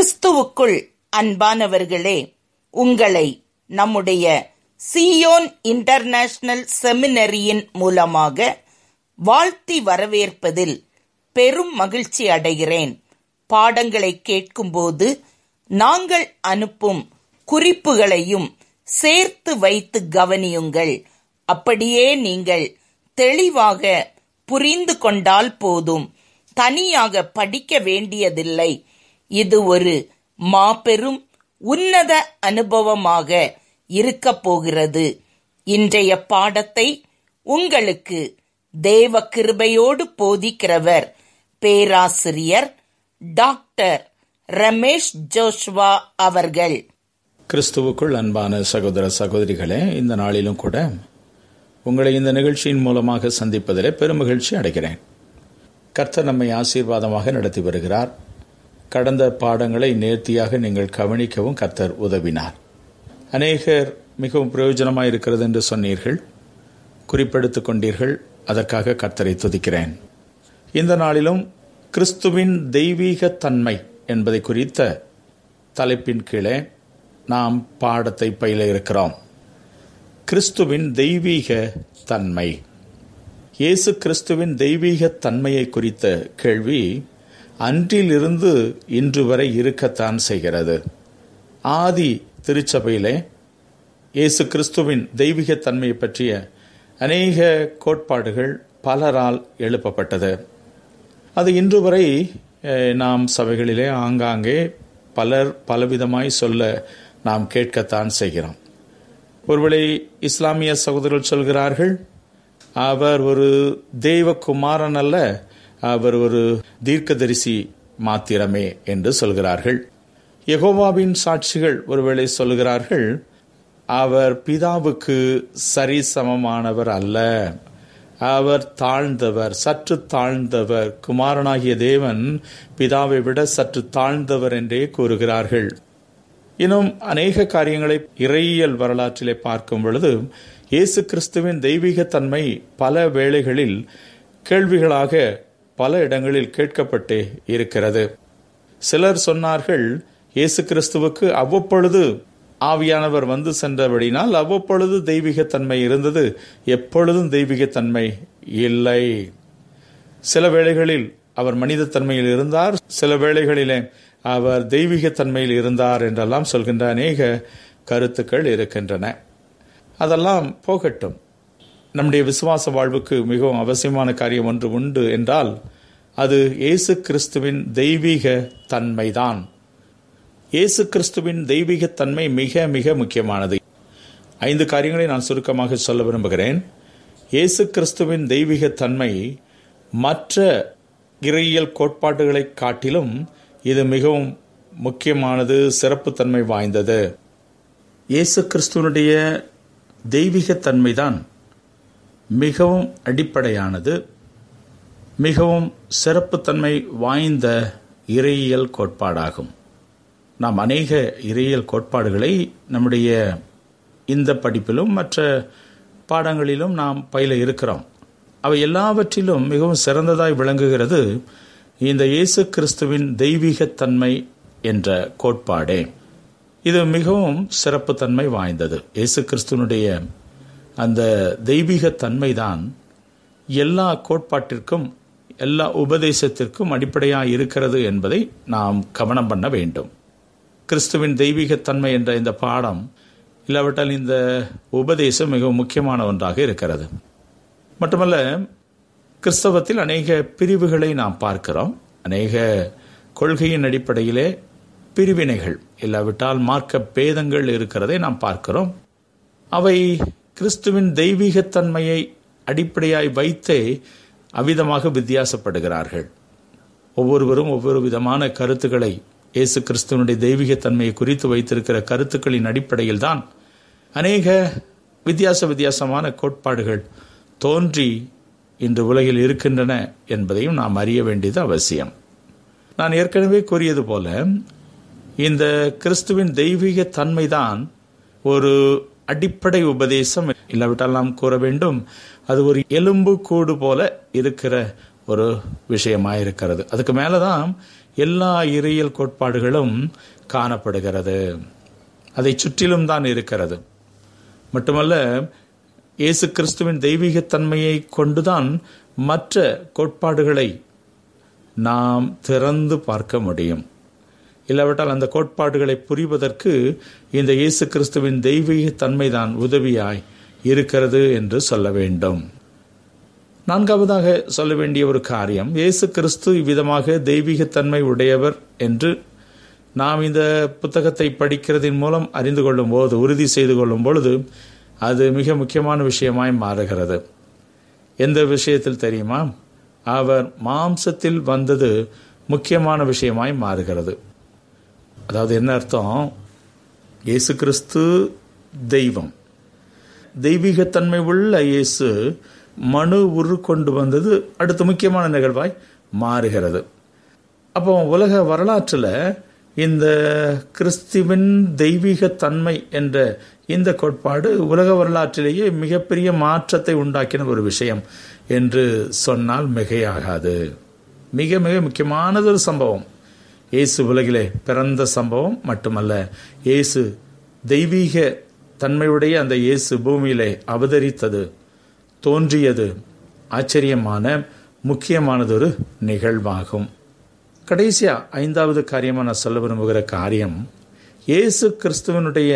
கிறிஸ்துவுக்குள் அன்பானவர்களே உங்களை நம்முடைய சியோன் இன்டர்நேஷனல் செமினரியின் மூலமாக வாழ்த்தி வரவேற்பதில் பெரும் மகிழ்ச்சி அடைகிறேன் பாடங்களை கேட்கும்போது நாங்கள் அனுப்பும் குறிப்புகளையும் சேர்த்து வைத்து கவனியுங்கள் அப்படியே நீங்கள் தெளிவாக புரிந்து கொண்டால் போதும் தனியாக படிக்க வேண்டியதில்லை இது ஒரு மாபெரும் உன்னத அனுபவமாக இருக்கப் போகிறது இன்றைய பாடத்தை உங்களுக்கு தேவ கிருபையோடு போதிக்கிறவர் பேராசிரியர் டாக்டர் ரமேஷ் ஜோஷ்வா அவர்கள் கிறிஸ்துவுக்குள் அன்பான சகோதர சகோதரிகளே இந்த நாளிலும் கூட உங்களை இந்த நிகழ்ச்சியின் மூலமாக சந்திப்பதிலே பெருமகிழ்ச்சி அடைகிறேன் கர்த்தர் நம்மை ஆசீர்வாதமாக நடத்தி வருகிறார் கடந்த பாடங்களை நேர்த்தியாக நீங்கள் கவனிக்கவும் கர்த்தர் உதவினார் அநேகர் மிகவும் பிரயோஜனமாக இருக்கிறது என்று சொன்னீர்கள் குறிப்பெடுத்துக் கொண்டீர்கள் அதற்காக கர்த்தரை துதிக்கிறேன் இந்த நாளிலும் கிறிஸ்துவின் தெய்வீக தன்மை என்பதை குறித்த தலைப்பின் கீழே நாம் பாடத்தை பயில இருக்கிறோம் கிறிஸ்துவின் தெய்வீக தன்மை இயேசு கிறிஸ்துவின் தெய்வீக தன்மையை குறித்த கேள்வி அன்றிலிருந்து இன்று வரை இருக்கத்தான் செய்கிறது ஆதி திருச்சபையிலே இயேசு கிறிஸ்துவின் தெய்வீக தன்மையை பற்றிய அநேக கோட்பாடுகள் பலரால் எழுப்பப்பட்டது அது இன்று வரை நாம் சபைகளிலே ஆங்காங்கே பலர் பலவிதமாய் சொல்ல நாம் கேட்கத்தான் செய்கிறோம் ஒருவேளை இஸ்லாமிய சகோதரர்கள் சொல்கிறார்கள் அவர் ஒரு தெய்வகுமாரன் அல்ல அவர் ஒரு தீர்க்கதரிசி மாத்திரமே என்று சொல்கிறார்கள் யகோவாவின் சாட்சிகள் ஒருவேளை சொல்கிறார்கள் அவர் பிதாவுக்கு சரிசமமானவர் அல்ல அவர் தாழ்ந்தவர் சற்று தாழ்ந்தவர் குமாரனாகிய தேவன் பிதாவை விட சற்று தாழ்ந்தவர் என்றே கூறுகிறார்கள் இன்னும் அநேக காரியங்களை இறையியல் வரலாற்றிலே பார்க்கும் பொழுது இயேசு கிறிஸ்துவின் தெய்வீக தன்மை பல வேளைகளில் கேள்விகளாக பல இடங்களில் கேட்கப்பட்டு இருக்கிறது சிலர் சொன்னார்கள் இயேசு கிறிஸ்துவுக்கு அவ்வப்பொழுது ஆவியானவர் வந்து சென்றபடினால் அவ்வப்பொழுது தெய்வீகத்தன்மை இருந்தது எப்பொழுதும் தெய்வீகத்தன்மை இல்லை சில வேளைகளில் அவர் மனித தன்மையில் இருந்தார் சில வேளைகளிலே அவர் தெய்வீகத்தன்மையில் இருந்தார் என்றெல்லாம் சொல்கின்ற அநேக கருத்துக்கள் இருக்கின்றன அதெல்லாம் போகட்டும் நம்முடைய விசுவாச வாழ்வுக்கு மிகவும் அவசியமான காரியம் ஒன்று உண்டு என்றால் அது இயேசு கிறிஸ்துவின் தெய்வீக தன்மைதான் இயேசு கிறிஸ்துவின் தெய்வீக தன்மை மிக மிக முக்கியமானது ஐந்து காரியங்களை நான் சுருக்கமாக சொல்ல விரும்புகிறேன் இயேசு கிறிஸ்துவின் தெய்வீக தன்மை மற்ற இறையியல் கோட்பாடுகளை காட்டிலும் இது மிகவும் முக்கியமானது சிறப்புத்தன்மை வாய்ந்தது இயேசு கிறிஸ்துவனுடைய தெய்வீகத்தன்மைதான் மிகவும் அடிப்படையானது மிகவும் சிறப்புத்தன்மை வாய்ந்த இறையியல் கோட்பாடாகும் நாம் அநேக இறையியல் கோட்பாடுகளை நம்முடைய இந்த படிப்பிலும் மற்ற பாடங்களிலும் நாம் பயில இருக்கிறோம் அவை எல்லாவற்றிலும் மிகவும் சிறந்ததாய் விளங்குகிறது இந்த இயேசு கிறிஸ்துவின் தெய்வீகத்தன்மை என்ற கோட்பாடே இது மிகவும் சிறப்புத்தன்மை வாய்ந்தது இயேசு கிறிஸ்துவனுடைய அந்த தெய்வீகத்தன்மை தான் எல்லா கோட்பாட்டிற்கும் எல்லா உபதேசத்திற்கும் அடிப்படையாக இருக்கிறது என்பதை நாம் கவனம் பண்ண வேண்டும் கிறிஸ்துவின் தெய்வீகத்தன்மை என்ற இந்த பாடம் இல்லாவிட்டால் இந்த உபதேசம் மிகவும் முக்கியமான ஒன்றாக இருக்கிறது மட்டுமல்ல கிறிஸ்தவத்தில் அநேக பிரிவுகளை நாம் பார்க்கிறோம் அநேக கொள்கையின் அடிப்படையிலே பிரிவினைகள் இல்லாவிட்டால் மார்க்க பேதங்கள் இருக்கிறதை நாம் பார்க்கிறோம் அவை கிறிஸ்துவின் தெய்வீகத்தன்மையை அடிப்படையாய் வைத்தே அவ்விதமாக வித்தியாசப்படுகிறார்கள் ஒவ்வொருவரும் ஒவ்வொரு விதமான கருத்துக்களை இயேசு கிறிஸ்துவனுடைய தெய்வீகத்தன்மையை குறித்து வைத்திருக்கிற கருத்துக்களின் அடிப்படையில் தான் அநேக வித்தியாச வித்தியாசமான கோட்பாடுகள் தோன்றி இன்று உலகில் இருக்கின்றன என்பதையும் நாம் அறிய வேண்டியது அவசியம் நான் ஏற்கனவே கூறியது போல இந்த கிறிஸ்துவின் தெய்வீக தன்மைதான் ஒரு அடிப்படை உபதேசம் இல்லாவிட்டால் நாம் கூற வேண்டும் அது ஒரு எலும்பு கூடு போல இருக்கிற ஒரு விஷயமா இருக்கிறது அதுக்கு மேலதான் எல்லா இறையியல் கோட்பாடுகளும் காணப்படுகிறது அதை சுற்றிலும் தான் இருக்கிறது மட்டுமல்ல இயேசு கிறிஸ்துவின் தெய்வீகத்தன்மையை கொண்டுதான் மற்ற கோட்பாடுகளை நாம் திறந்து பார்க்க முடியும் இல்லாவிட்டால் அந்த கோட்பாடுகளை புரிவதற்கு இந்த இயேசு கிறிஸ்துவின் தெய்வீக தன்மைதான் உதவியாய் இருக்கிறது என்று சொல்ல வேண்டும் நான்காவதாக சொல்ல வேண்டிய ஒரு காரியம் இயேசு கிறிஸ்து இவ்விதமாக தெய்வீகத்தன்மை உடையவர் என்று நாம் இந்த புத்தகத்தை படிக்கிறதின் மூலம் அறிந்து கொள்ளும் போது உறுதி செய்து கொள்ளும் பொழுது அது மிக முக்கியமான விஷயமாய் மாறுகிறது எந்த விஷயத்தில் தெரியுமா அவர் மாம்சத்தில் வந்தது முக்கியமான விஷயமாய் மாறுகிறது அதாவது என்ன அர்த்தம் இயேசு கிறிஸ்து தெய்வம் தெய்வீகத்தன்மை உள்ள இயேசு மனு உரு கொண்டு வந்தது அடுத்த முக்கியமான நிகழ்வாய் மாறுகிறது அப்போ உலக வரலாற்றில் இந்த கிறிஸ்துவின் தெய்வீகத்தன்மை என்ற இந்த கோட்பாடு உலக வரலாற்றிலேயே மிகப்பெரிய மாற்றத்தை உண்டாக்கின ஒரு விஷயம் என்று சொன்னால் மிகையாகாது மிக மிக முக்கியமானது ஒரு சம்பவம் இயேசு உலகிலே பிறந்த சம்பவம் மட்டுமல்ல இயேசு தெய்வீக தன்மையுடைய அந்த இயேசு பூமியிலே அவதரித்தது தோன்றியது ஆச்சரியமான முக்கியமானதொரு நிகழ்வாகும் கடைசியா ஐந்தாவது காரியமாக நான் சொல்ல விரும்புகிற காரியம் இயேசு கிறிஸ்துவனுடைய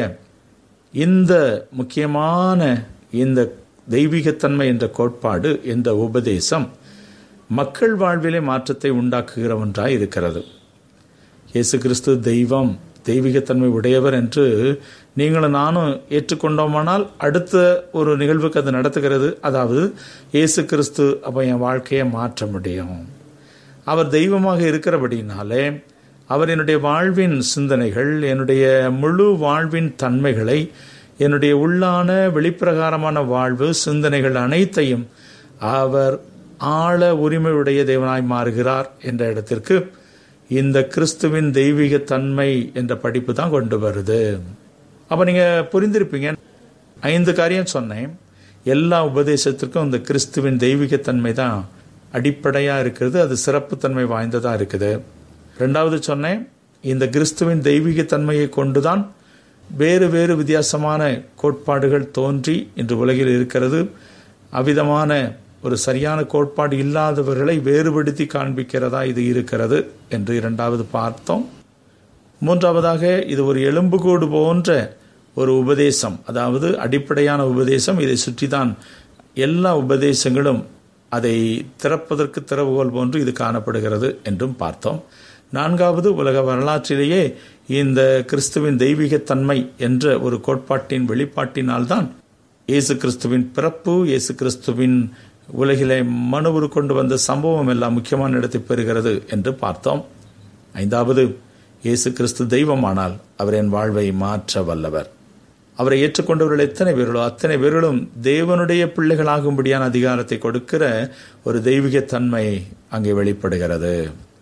இந்த முக்கியமான இந்த தெய்வீகத்தன்மை என்ற கோட்பாடு என்ற உபதேசம் மக்கள் வாழ்விலே மாற்றத்தை உண்டாக்குகிற ஒன்றாய் இருக்கிறது இயேசு கிறிஸ்து தெய்வம் தெய்வீகத்தன்மை உடையவர் என்று நீங்களும் நானும் ஏற்றுக்கொண்டோமானால் அடுத்த ஒரு நிகழ்வுக்கு அது நடத்துகிறது அதாவது இயேசு கிறிஸ்து அப்போ என் வாழ்க்கையை மாற்ற முடியும் அவர் தெய்வமாக இருக்கிறபடினாலே அவர் என்னுடைய வாழ்வின் சிந்தனைகள் என்னுடைய முழு வாழ்வின் தன்மைகளை என்னுடைய உள்ளான வெளிப்பிரகாரமான வாழ்வு சிந்தனைகள் அனைத்தையும் அவர் ஆழ உரிமையுடைய தேவனாய் மாறுகிறார் என்ற இடத்திற்கு இந்த கிறிஸ்துவின் தெய்வீக தன்மை என்ற படிப்பு தான் கொண்டு வருது அப்போ நீங்கள் புரிந்திருப்பீங்க ஐந்து காரியம் சொன்னேன் எல்லா உபதேசத்திற்கும் இந்த கிறிஸ்துவின் தெய்வீகத்தன்மை தான் அடிப்படையாக இருக்கிறது அது சிறப்புத்தன்மை வாய்ந்ததாக இருக்குது ரெண்டாவது சொன்னேன் இந்த கிறிஸ்துவின் தெய்வீகத்தன்மையை கொண்டுதான் வேறு வேறு வித்தியாசமான கோட்பாடுகள் தோன்றி இன்று உலகில் இருக்கிறது அவ்விதமான ஒரு சரியான கோட்பாடு இல்லாதவர்களை வேறுபடுத்தி காண்பிக்கிறதா இது இருக்கிறது என்று இரண்டாவது பார்த்தோம் மூன்றாவதாக இது ஒரு எலும்புகூடு போன்ற ஒரு உபதேசம் அதாவது அடிப்படையான உபதேசம் இதை சுற்றிதான் எல்லா உபதேசங்களும் அதை திறப்பதற்கு திறவுகோல் போன்று இது காணப்படுகிறது என்றும் பார்த்தோம் நான்காவது உலக வரலாற்றிலேயே இந்த கிறிஸ்துவின் தெய்வீகத்தன்மை என்ற ஒரு கோட்பாட்டின் வெளிப்பாட்டினால்தான் இயேசு கிறிஸ்துவின் பிறப்பு இயேசு கிறிஸ்துவின் உலகிலே மனுவுரு கொண்டு வந்த சம்பவம் எல்லாம் முக்கியமான இடத்தை பெறுகிறது என்று பார்த்தோம் ஐந்தாவது இயேசு கிறிஸ்து தெய்வமானால் அவர் என் வாழ்வை மாற்ற வல்லவர் அவரை ஏற்றுக்கொண்டவர்கள் எத்தனை பேர்களோ அத்தனை பேர்களும் தேவனுடைய பிள்ளைகளாகும்படியான அதிகாரத்தை கொடுக்கிற ஒரு தெய்வீகத்தன்மை அங்கே வெளிப்படுகிறது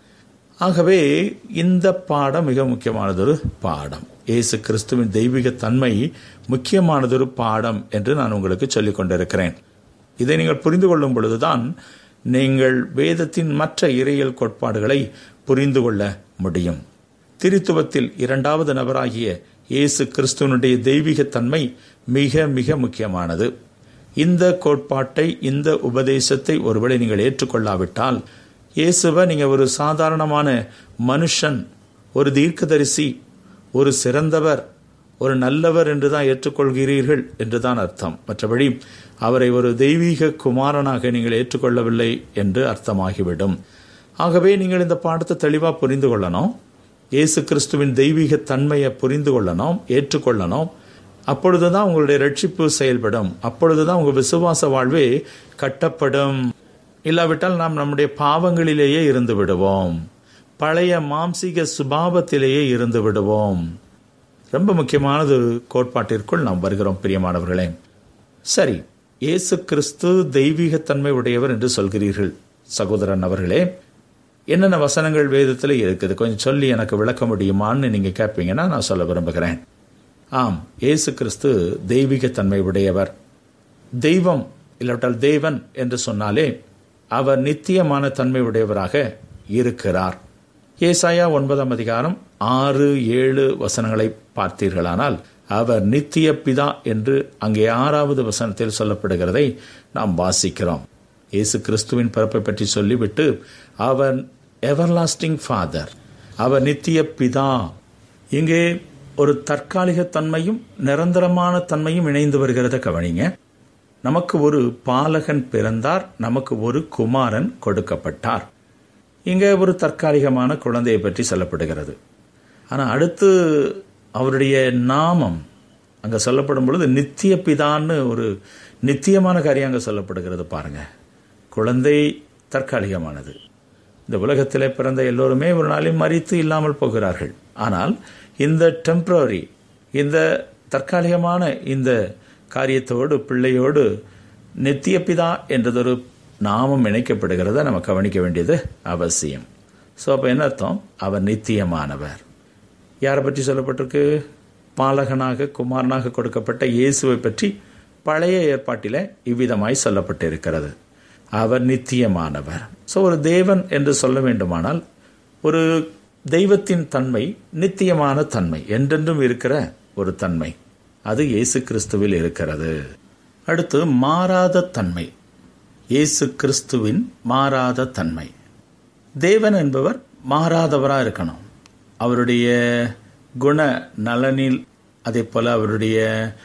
ஆகவே இந்த பாடம் மிக முக்கியமானதொரு பாடம் இயேசு கிறிஸ்துவின் தெய்வீகத்தன்மை முக்கியமானதொரு பாடம் என்று நான் உங்களுக்கு சொல்லிக் கொண்டிருக்கிறேன் இதை நீங்கள் புரிந்து கொள்ளும் பொழுதுதான் நீங்கள் வேதத்தின் மற்ற இறையியல் கோட்பாடுகளை புரிந்து கொள்ள முடியும் திருத்துவத்தில் இரண்டாவது நபராகிய இயேசு கிறிஸ்துவனுடைய தெய்வீகத்தன்மை மிக மிக முக்கியமானது இந்த கோட்பாட்டை இந்த உபதேசத்தை ஒருவேளை நீங்கள் ஏற்றுக்கொள்ளாவிட்டால் இயேசுவை நீங்கள் ஒரு சாதாரணமான மனுஷன் ஒரு தீர்க்கதரிசி ஒரு சிறந்தவர் ஒரு நல்லவர் என்று தான் ஏற்றுக்கொள்கிறீர்கள் என்று தான் அர்த்தம் மற்றபடி அவரை ஒரு தெய்வீக குமாரனாக நீங்கள் ஏற்றுக்கொள்ளவில்லை என்று அர்த்தமாகிவிடும் ஆகவே நீங்கள் இந்த பாடத்தை தெளிவாக புரிந்து கொள்ளணும் இயேசு கிறிஸ்துவின் தெய்வீக தன்மையை புரிந்து கொள்ளணும் ஏற்றுக்கொள்ளணும் அப்பொழுதுதான் உங்களுடைய ரட்சிப்பு செயல்படும் அப்பொழுதுதான் உங்கள் விசுவாச வாழ்வே கட்டப்படும் இல்லாவிட்டால் நாம் நம்முடைய பாவங்களிலேயே இருந்து விடுவோம் பழைய மாம்சீக சுபாவத்திலேயே இருந்து விடுவோம் ரொம்ப முக்கியமானது ஒரு கோட்பாட்டிற்குள் நாம் வருகிறோம் பிரியமானவர்களே சரி இயேசு கிறிஸ்து தெய்வீகத்தன்மை உடையவர் என்று சொல்கிறீர்கள் சகோதரன் அவர்களே என்னென்ன வசனங்கள் வேதத்தில் இருக்குது கொஞ்சம் சொல்லி எனக்கு விளக்க முடியுமான்னு நீங்க கேட்பீங்கன்னா நான் சொல்ல விரும்புகிறேன் ஆம் இயேசு கிறிஸ்து தெய்வீகத்தன்மை உடையவர் தெய்வம் இல்லாவிட்டால் தேவன் என்று சொன்னாலே அவர் நித்தியமான தன்மை உடையவராக இருக்கிறார் ஏசாயா ஒன்பதாம் அதிகாரம் ஆறு ஏழு வசனங்களை பார்த்தீர்களானால் அவர் நித்திய பிதா என்று அங்கே ஆறாவது வசனத்தில் சொல்லப்படுகிறதை நாம் வாசிக்கிறோம் இயேசு கிறிஸ்துவின் பிறப்பை பற்றி சொல்லிவிட்டு அவர் எவர்லாஸ்டிங் ஃபாதர் அவர் நித்திய பிதா இங்கே ஒரு தற்காலிக தன்மையும் நிரந்தரமான தன்மையும் இணைந்து வருகிறத கவனிங்க நமக்கு ஒரு பாலகன் பிறந்தார் நமக்கு ஒரு குமாரன் கொடுக்கப்பட்டார் இங்கே ஒரு தற்காலிகமான குழந்தையை பற்றி சொல்லப்படுகிறது ஆனால் அடுத்து அவருடைய நாமம் அங்கே சொல்லப்படும் பொழுது நித்திய பிதான்னு ஒரு நித்தியமான காரியம் அங்கே சொல்லப்படுகிறது பாருங்க குழந்தை தற்காலிகமானது இந்த உலகத்தில் பிறந்த எல்லோருமே ஒரு நாளில் மறித்து இல்லாமல் போகிறார்கள் ஆனால் இந்த டெம்பரரி இந்த தற்காலிகமான இந்த காரியத்தோடு பிள்ளையோடு நித்திய பிதா என்றதொரு நாமம் இணைக்கப்படுகிறத நம்ம கவனிக்க வேண்டியது அவசியம் ஸோ அப்போ என்ன அர்த்தம் அவர் நித்தியமானவர் யாரை பற்றி சொல்லப்பட்டிருக்கு பாலகனாக குமாரனாக கொடுக்கப்பட்ட இயேசுவை பற்றி பழைய ஏற்பாட்டில் இவ்விதமாய் சொல்லப்பட்டிருக்கிறது அவர் நித்தியமானவர் ஸோ ஒரு தேவன் என்று சொல்ல வேண்டுமானால் ஒரு தெய்வத்தின் தன்மை நித்தியமான தன்மை என்றென்றும் இருக்கிற ஒரு தன்மை அது இயேசு கிறிஸ்துவில் இருக்கிறது அடுத்து மாறாத தன்மை இயேசு கிறிஸ்துவின் மாறாத தன்மை தேவன் என்பவர் மாறாதவராக இருக்கணும் அவருடைய குண நலனில் அதே போல அவருடைய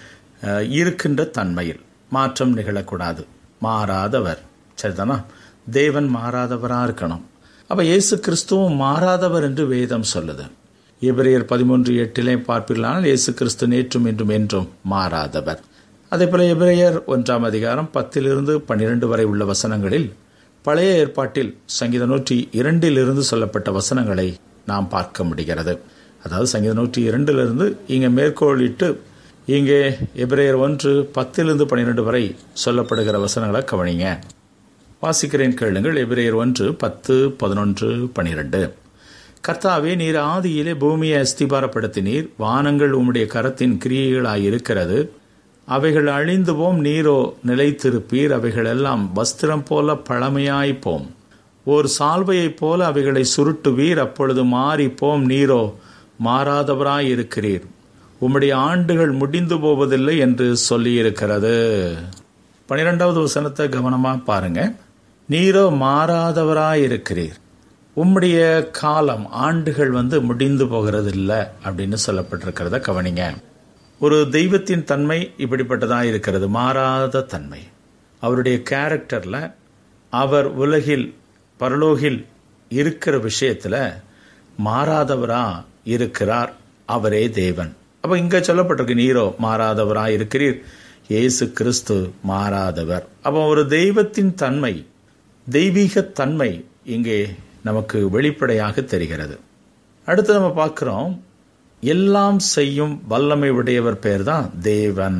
இருக்கின்ற தன்மையில் மாற்றம் நிகழக்கூடாது மாறாதவர் சரிதானா தேவன் மாறாதவராக இருக்கணும் அப்போ இயேசு கிறிஸ்துவும் மாறாதவர் என்று வேதம் சொல்லுது எபிரேயர் பதிமூன்று எட்டிலே பார்ப்பீர்களானால் இயேசு கிறிஸ்து நேற்றும் என்றும் என்றும் மாறாதவர் அதே போல எபிரேயர் ஒன்றாம் அதிகாரம் பத்திலிருந்து பன்னிரண்டு வரை உள்ள வசனங்களில் பழைய ஏற்பாட்டில் சங்கீத நூற்றி இரண்டிலிருந்து சொல்லப்பட்ட வசனங்களை நாம் பார்க்க முடிகிறது அதாவது சங்கீத நூற்றி இரண்டிலிருந்து இங்கே மேற்கோளிட்டு இங்கே எபிரேயர் ஒன்று பத்திலிருந்து பன்னிரெண்டு வரை சொல்லப்படுகிற வசனங்களை கவனிங்க வாசிக்கிறேன் கேளுங்கள் எபிரேயர் ஒன்று பத்து பதினொன்று பனிரெண்டு கர்த்தாவே நீர் ஆதியிலே பூமியை அஸ்திபாரப்படுத்தினீர் வானங்கள் உம்முடைய கரத்தின் கிரியைகளாயிருக்கிறது அவைகள் அழிந்து போம் நீரோ நிலைத்திருப்பீர் அவைகள் எல்லாம் வஸ்திரம் போல பழமையாய்ப்போம் ஓர் சால்வையைப் போல அவைகளை சுருட்டுவீர் அப்பொழுது மாறிப்போம் நீரோ மாறாதவராயிருக்கிறீர் உம்முடைய ஆண்டுகள் முடிந்து போவதில்லை என்று சொல்லியிருக்கிறது பனிரெண்டாவது வசனத்தை கவனமா பாருங்க நீரோ மாறாதவராயிருக்கிறீர் உம்முடைய காலம் ஆண்டுகள் வந்து முடிந்து போகிறது இல்லை அப்படின்னு சொல்லப்பட்டிருக்கிறத கவனிங்க ஒரு தெய்வத்தின் தன்மை இப்படிப்பட்டதாக இருக்கிறது மாறாத தன்மை அவருடைய கேரக்டர்ல அவர் உலகில் பரலோகில் இருக்கிற விஷயத்துல மாறாதவரா இருக்கிறார் அவரே தேவன் அப்ப இங்க சொல்லப்பட்டிருக்கு நீரோ மாறாதவரா இருக்கிறீர் இயேசு கிறிஸ்து மாறாதவர் அப்போ ஒரு தெய்வத்தின் தன்மை தெய்வீக தன்மை இங்கே நமக்கு வெளிப்படையாக தெரிகிறது அடுத்து நம்ம பார்க்கிறோம் எல்லாம் செய்யும் வல்லமை உடையவர் பேர் தான் தேவன்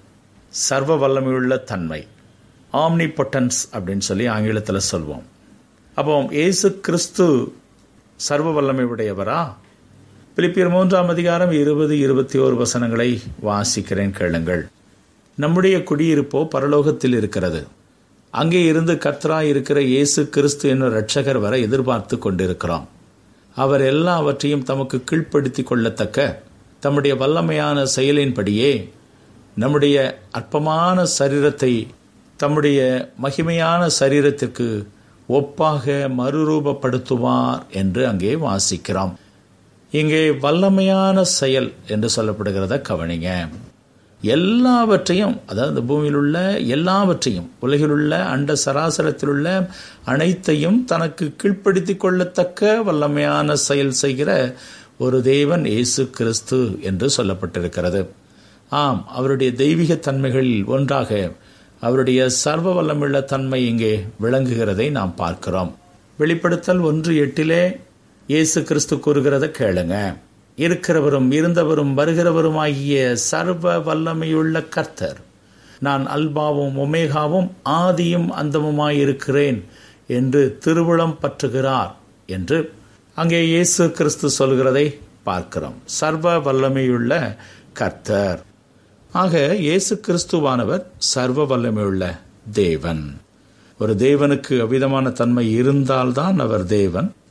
சர்வ வல்லமையுள்ள தன்மை ஆம்னி பொட்டன்ஸ் அப்படின்னு சொல்லி ஆங்கிலத்தில் சொல்வோம் அப்போ இயேசு கிறிஸ்து சர்வ வல்லமை உடையவரா பிலிப்பியர் மூன்றாம் அதிகாரம் இருபது இருபத்தி ஓரு வசனங்களை வாசிக்கிறேன் கேளுங்கள் நம்முடைய குடியிருப்போ பரலோகத்தில் இருக்கிறது அங்கே இருந்து கத்ரா இருக்கிற இயேசு கிறிஸ்து என்னும் ரட்சகர் வர எதிர்பார்த்து கொண்டிருக்கிறோம் அவர் எல்லாவற்றையும் தமக்கு கீழ்ப்படுத்தி கொள்ளத்தக்க தம்முடைய வல்லமையான செயலின்படியே நம்முடைய அற்பமான சரீரத்தை தம்முடைய மகிமையான சரீரத்திற்கு ஒப்பாக மறுரூபப்படுத்துவார் என்று அங்கே வாசிக்கிறோம் இங்கே வல்லமையான செயல் என்று சொல்லப்படுகிறத கவனிங்க எல்லாவற்றையும் அதாவது இந்த பூமியில் உள்ள எல்லாவற்றையும் உலகில் உள்ள அண்ட சராசரத்தில் உள்ள அனைத்தையும் தனக்கு கீழ்ப்படுத்தி கொள்ளத்தக்க வல்லமையான செயல் செய்கிற ஒரு தேவன் இயேசு கிறிஸ்து என்று சொல்லப்பட்டிருக்கிறது ஆம் அவருடைய தெய்வீக தன்மைகளில் ஒன்றாக அவருடைய சர்வ வல்லமுள்ள தன்மை இங்கே விளங்குகிறதை நாம் பார்க்கிறோம் வெளிப்படுத்தல் ஒன்று எட்டிலே இயேசு கிறிஸ்து கூறுகிறத கேளுங்க இருக்கிறவரும் இருந்தவரும் வருகிறவருமாகிய சர்வ வல்லமையுள்ள கர்த்தர் நான் அல்பாவும் ஒமேகாவும் ஆதியும் அந்தமுமாயிருக்கிறேன் என்று திருவுளம் பற்றுகிறார் என்று அங்கே இயேசு கிறிஸ்து சொல்கிறதை பார்க்கிறோம் சர்வ வல்லமையுள்ள கர்த்தர் ஆக இயேசு கிறிஸ்துவானவர் சர்வ வல்லமையுள்ள தேவன் ஒரு தேவனுக்கு அவ்விதமான தன்மை இருந்தால்தான் அவர் தேவன்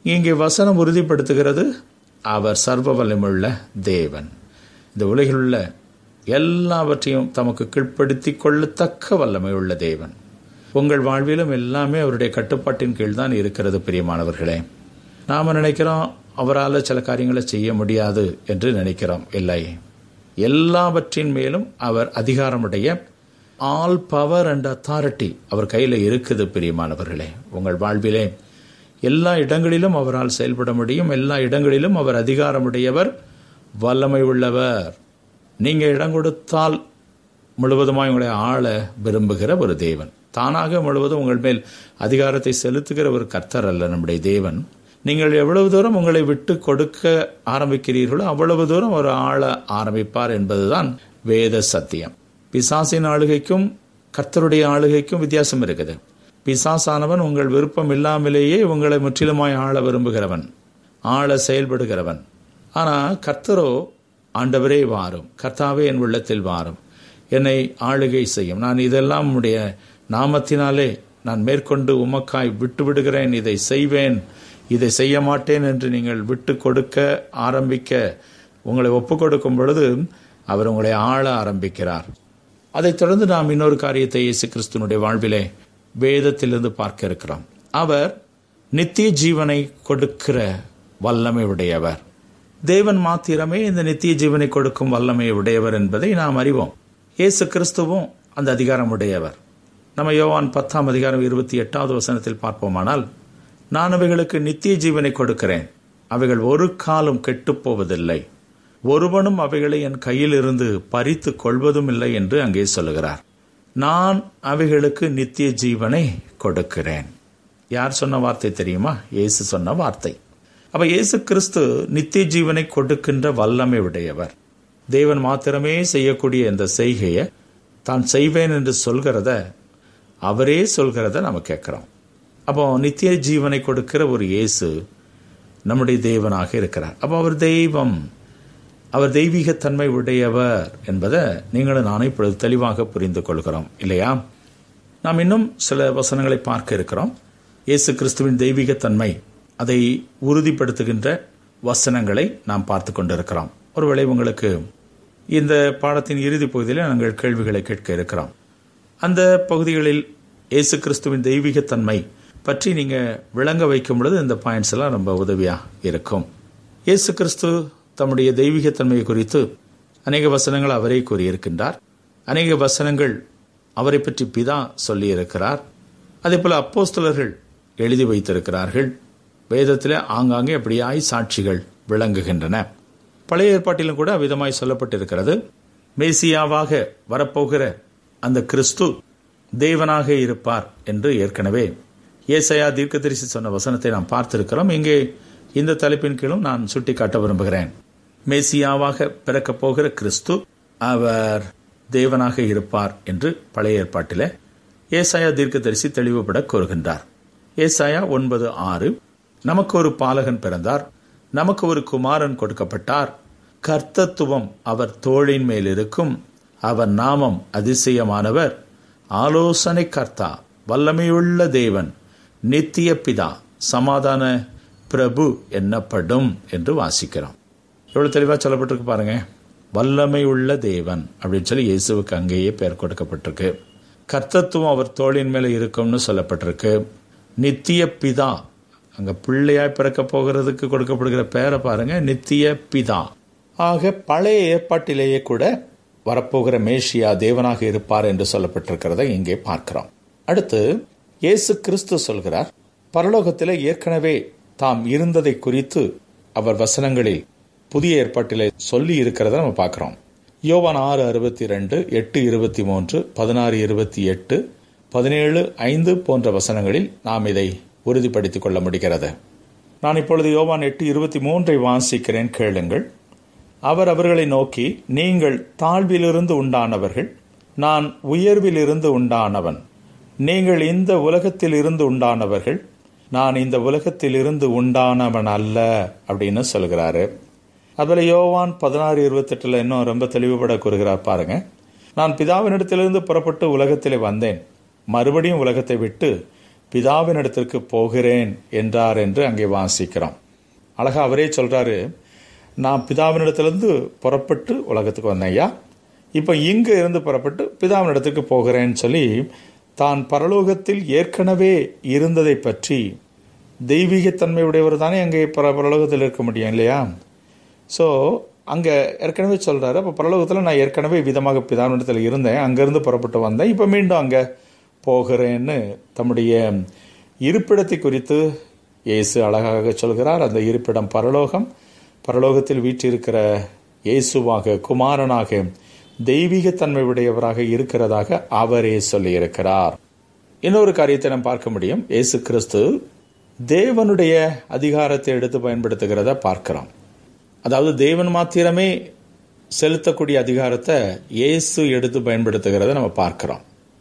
இங்கே வசனம் உறுதிப்படுத்துகிறது அவர் சர்வ வல்லமுள்ள தேவன் இந்த உலகில் உள்ள எல்லாவற்றையும் தமக்கு கீழ்ப்படுத்தி கொள்ளத்தக்க வல்லமை உள்ள தேவன் உங்கள் வாழ்விலும் எல்லாமே அவருடைய கட்டுப்பாட்டின் கீழ் தான் இருக்கிறது பிரியமானவர்களே நாம் நினைக்கிறோம் அவரால் சில காரியங்களை செய்ய முடியாது என்று நினைக்கிறோம் இல்லை எல்லாவற்றின் மேலும் அவர் அதிகாரமுடைய ஆல் பவர் அண்ட் அத்தாரிட்டி அவர் கையில் இருக்குது பிரியமானவர்களே உங்கள் வாழ்விலே எல்லா இடங்களிலும் அவரால் செயல்பட முடியும் எல்லா இடங்களிலும் அவர் அதிகாரமுடையவர் வல்லமை உள்ளவர் நீங்கள் இடம் கொடுத்தால் முழுவதுமாய் உங்களை ஆள விரும்புகிற ஒரு தேவன் தானாக முழுவதும் உங்கள் மேல் அதிகாரத்தை செலுத்துகிற ஒரு கர்த்தர் அல்ல நம்முடைய தேவன் நீங்கள் எவ்வளவு தூரம் உங்களை விட்டு கொடுக்க ஆரம்பிக்கிறீர்களோ அவ்வளவு தூரம் ஒரு ஆள ஆரம்பிப்பார் என்பதுதான் வேத சத்தியம் பிசாசின் ஆளுகைக்கும் கர்த்தருடைய ஆளுகைக்கும் வித்தியாசம் இருக்குது பிசாசானவன் உங்கள் விருப்பம் இல்லாமலேயே உங்களை முற்றிலுமாய் ஆள விரும்புகிறவன் ஆள செயல்படுகிறவன் ஆனால் கர்த்தரோ ஆண்டவரே வாரும் கர்த்தாவே என் உள்ளத்தில் வாரும் என்னை ஆளுகை செய்யும் நான் இதெல்லாம் உடைய நாமத்தினாலே நான் மேற்கொண்டு உமக்காய் விட்டு விடுகிறேன் இதை செய்வேன் இதை செய்ய மாட்டேன் என்று நீங்கள் விட்டு கொடுக்க ஆரம்பிக்க உங்களை ஒப்பு கொடுக்கும் பொழுது அவர் உங்களை ஆள ஆரம்பிக்கிறார் அதைத் தொடர்ந்து நாம் இன்னொரு காரியத்தை இயேசு கிறிஸ்துனுடைய வாழ்விலே வேதத்திலிருந்து பார்க்க இருக்கிறோம் அவர் நித்திய ஜீவனை கொடுக்கிற வல்லமை உடையவர் தேவன் மாத்திரமே இந்த நித்திய ஜீவனை கொடுக்கும் வல்லமை உடையவர் என்பதை நாம் அறிவோம் இயேசு கிறிஸ்துவும் அந்த அதிகாரம் உடையவர் நம்ம யோவான் பத்தாம் அதிகாரம் இருபத்தி எட்டாவது வசனத்தில் பார்ப்போமானால் நான் அவைகளுக்கு நித்திய ஜீவனை கொடுக்கிறேன் அவைகள் ஒரு காலம் கெட்டுப்போவதில்லை ஒருவனும் அவைகளை என் கையில் இருந்து பறித்து கொள்வதும் இல்லை என்று அங்கே சொல்லுகிறார் நான் அவைகளுக்கு நித்திய ஜீவனை கொடுக்கிறேன் யார் சொன்ன வார்த்தை தெரியுமா இயேசு சொன்ன வார்த்தை அப்ப இயேசு கிறிஸ்து நித்திய ஜீவனை கொடுக்கின்ற வல்லமை உடையவர் தேவன் மாத்திரமே செய்யக்கூடிய இந்த செய்கையை தான் செய்வேன் என்று சொல்கிறத அவரே சொல்கிறத நம்ம கேட்கிறோம் அப்போ நித்திய ஜீவனை கொடுக்கிற ஒரு இயேசு நம்முடைய தேவனாக இருக்கிறார் அப்போ அவர் தெய்வம் அவர் தெய்வீகத்தன்மை உடையவர் என்பதை நீங்களும் நானும் இப்பொழுது தெளிவாக புரிந்து கொள்கிறோம் இல்லையா நாம் இன்னும் சில வசனங்களை பார்க்க இருக்கிறோம் இயேசு கிறிஸ்துவின் தெய்வீகத்தன்மை அதை உறுதிப்படுத்துகின்ற வசனங்களை நாம் பார்த்து கொண்டிருக்கிறோம் ஒருவேளை உங்களுக்கு இந்த பாடத்தின் இறுதி பகுதியில் நாங்கள் கேள்விகளை கேட்க இருக்கிறோம் அந்த பகுதிகளில் இயேசு கிறிஸ்துவின் தெய்வீகத்தன்மை பற்றி நீங்கள் விளங்க வைக்கும் பொழுது இந்த பாயிண்ட்ஸ் எல்லாம் ரொம்ப உதவியாக இருக்கும் இயேசு கிறிஸ்து தம்முடைய தெய்வீகத்தன்மையை குறித்து அநேக வசனங்கள் அவரே கூறியிருக்கின்றார் அநேக வசனங்கள் அவரை பற்றி பிதா சொல்லியிருக்கிறார் அதே போல அப்போஸ்தலர்கள் எழுதி வைத்திருக்கிறார்கள் வேதத்தில் ஆங்காங்கே அப்படியாய் சாட்சிகள் விளங்குகின்றன பழைய ஏற்பாட்டிலும் கூட அவ்விதமாய் சொல்லப்பட்டிருக்கிறது மேசியாவாக வரப்போகிற அந்த கிறிஸ்து தேவனாக இருப்பார் என்று ஏற்கனவே ஏசையா தீர்க்கதரிசி சொன்ன வசனத்தை நாம் பார்த்திருக்கிறோம் இங்கே இந்த தலைப்பின் கீழும் நான் சுட்டிக்காட்ட விரும்புகிறேன் மேசியாவாக பிறக்கப் போகிற கிறிஸ்து அவர் தேவனாக இருப்பார் என்று பழைய ஏற்பாட்டில் ஏசாயா தீர்க்கதரிசி தெளிவுபட கூறுகின்றார் ஏசாயா ஒன்பது ஆறு நமக்கு ஒரு பாலகன் பிறந்தார் நமக்கு ஒரு குமாரன் கொடுக்கப்பட்டார் கர்த்தத்துவம் அவர் தோளின் மேல் இருக்கும் அவர் நாமம் அதிசயமானவர் ஆலோசனை கர்த்தா வல்லமையுள்ள தேவன் நித்திய பிதா சமாதான பிரபு என்னப்படும் என்று வாசிக்கிறோம் எவ்வளவு தெளிவாக சொல்லப்பட்டிருக்கு பாருங்க வல்லமை உள்ள தேவன் அப்படின்னு சொல்லி இயேசுவுக்கு அங்கேயே பெயர் கொடுக்கப்பட்டிருக்கு கர்த்தத்துவம் அவர் தோளின் மேல இருக்கும்னு சொல்லப்பட்டிருக்கு நித்திய பிதா அங்க பிள்ளையாய் பிறக்க போகிறதுக்கு கொடுக்கப்படுகிற பெயரை பாருங்க நித்திய பிதா ஆக பழைய ஏற்பாட்டிலேயே கூட வரப்போகிற மேஷியா தேவனாக இருப்பார் என்று சொல்லப்பட்டிருக்கிறத இங்கே பார்க்கிறோம் அடுத்து இயேசு கிறிஸ்து சொல்கிறார் பரலோகத்தில் ஏற்கனவே தாம் இருந்ததை குறித்து அவர் வசனங்களில் புதிய ஏற்பாட்டிலே சொல்லி இருக்கிறத நம்ம பார்க்கிறோம் யோவான் ஆறு அறுபத்தி ரெண்டு எட்டு இருபத்தி மூன்று பதினாறு இருபத்தி எட்டு பதினேழு ஐந்து போன்ற வசனங்களில் நாம் இதை உறுதிப்படுத்திக் கொள்ள முடிகிறது நான் இப்பொழுது யோவான் எட்டு இருபத்தி மூன்றை வாசிக்கிறேன் கேளுங்கள் அவர் அவர்களை நோக்கி நீங்கள் தாழ்விலிருந்து உண்டானவர்கள் நான் உயர்விலிருந்து உண்டானவன் நீங்கள் இந்த உலகத்தில் இருந்து உண்டானவர்கள் நான் இந்த உலகத்தில் இருந்து உண்டானவன் அல்ல அப்படின்னு சொல்கிறாரு அதுல யோவான் பதினாறு இருபத்தெட்டுல இன்னும் ரொம்ப தெளிவுபட கூறுகிறார் பாருங்க நான் பிதாவினிடத்திலிருந்து புறப்பட்டு உலகத்திலே வந்தேன் மறுபடியும் உலகத்தை விட்டு பிதாவினிடத்திற்கு போகிறேன் என்றார் என்று அங்கே வாசிக்கிறோம் அழகா அவரே சொல்றாரு நான் பிதாவினிடத்திலிருந்து புறப்பட்டு உலகத்துக்கு வந்தேன் ஐயா இப்போ இங்கு இருந்து புறப்பட்டு பிதாவினிடத்துக்கு போகிறேன்னு சொல்லி தான் பரலோகத்தில் ஏற்கனவே இருந்ததை பற்றி தெய்வீகத்தன்மை உடையவர் தானே அங்கே பர பரலோகத்தில் இருக்க முடியும் இல்லையா ஸோ அங்கே ஏற்கனவே சொல்கிறாரு அப்போ பரலோகத்தில் நான் ஏற்கனவே விதமாக பிதாவினிடத்தில் இருந்தேன் அங்கேருந்து புறப்பட்டு வந்தேன் இப்போ மீண்டும் அங்கே போகிறேன்னு தம்முடைய இருப்பிடத்தை குறித்து இயேசு அழகாக சொல்கிறார் அந்த இருப்பிடம் பரலோகம் பரலோகத்தில் வீற்றிருக்கிற இயேசுவாக குமாரனாக தெய்வீகத்தன்மை உடையவராக இருக்கிறதாக அவரே சொல்லியிருக்கிறார் இன்னொரு காரியத்தை நாம் பார்க்க முடியும் இயேசு கிறிஸ்து தேவனுடைய அதிகாரத்தை எடுத்து பயன்படுத்துகிறத பார்க்கிறோம் அதாவது தேவன் மாத்திரமே செலுத்தக்கூடிய அதிகாரத்தை இயேசு எடுத்து பயன்படுத்துகிறத நம்ம பார்க்கிறோம்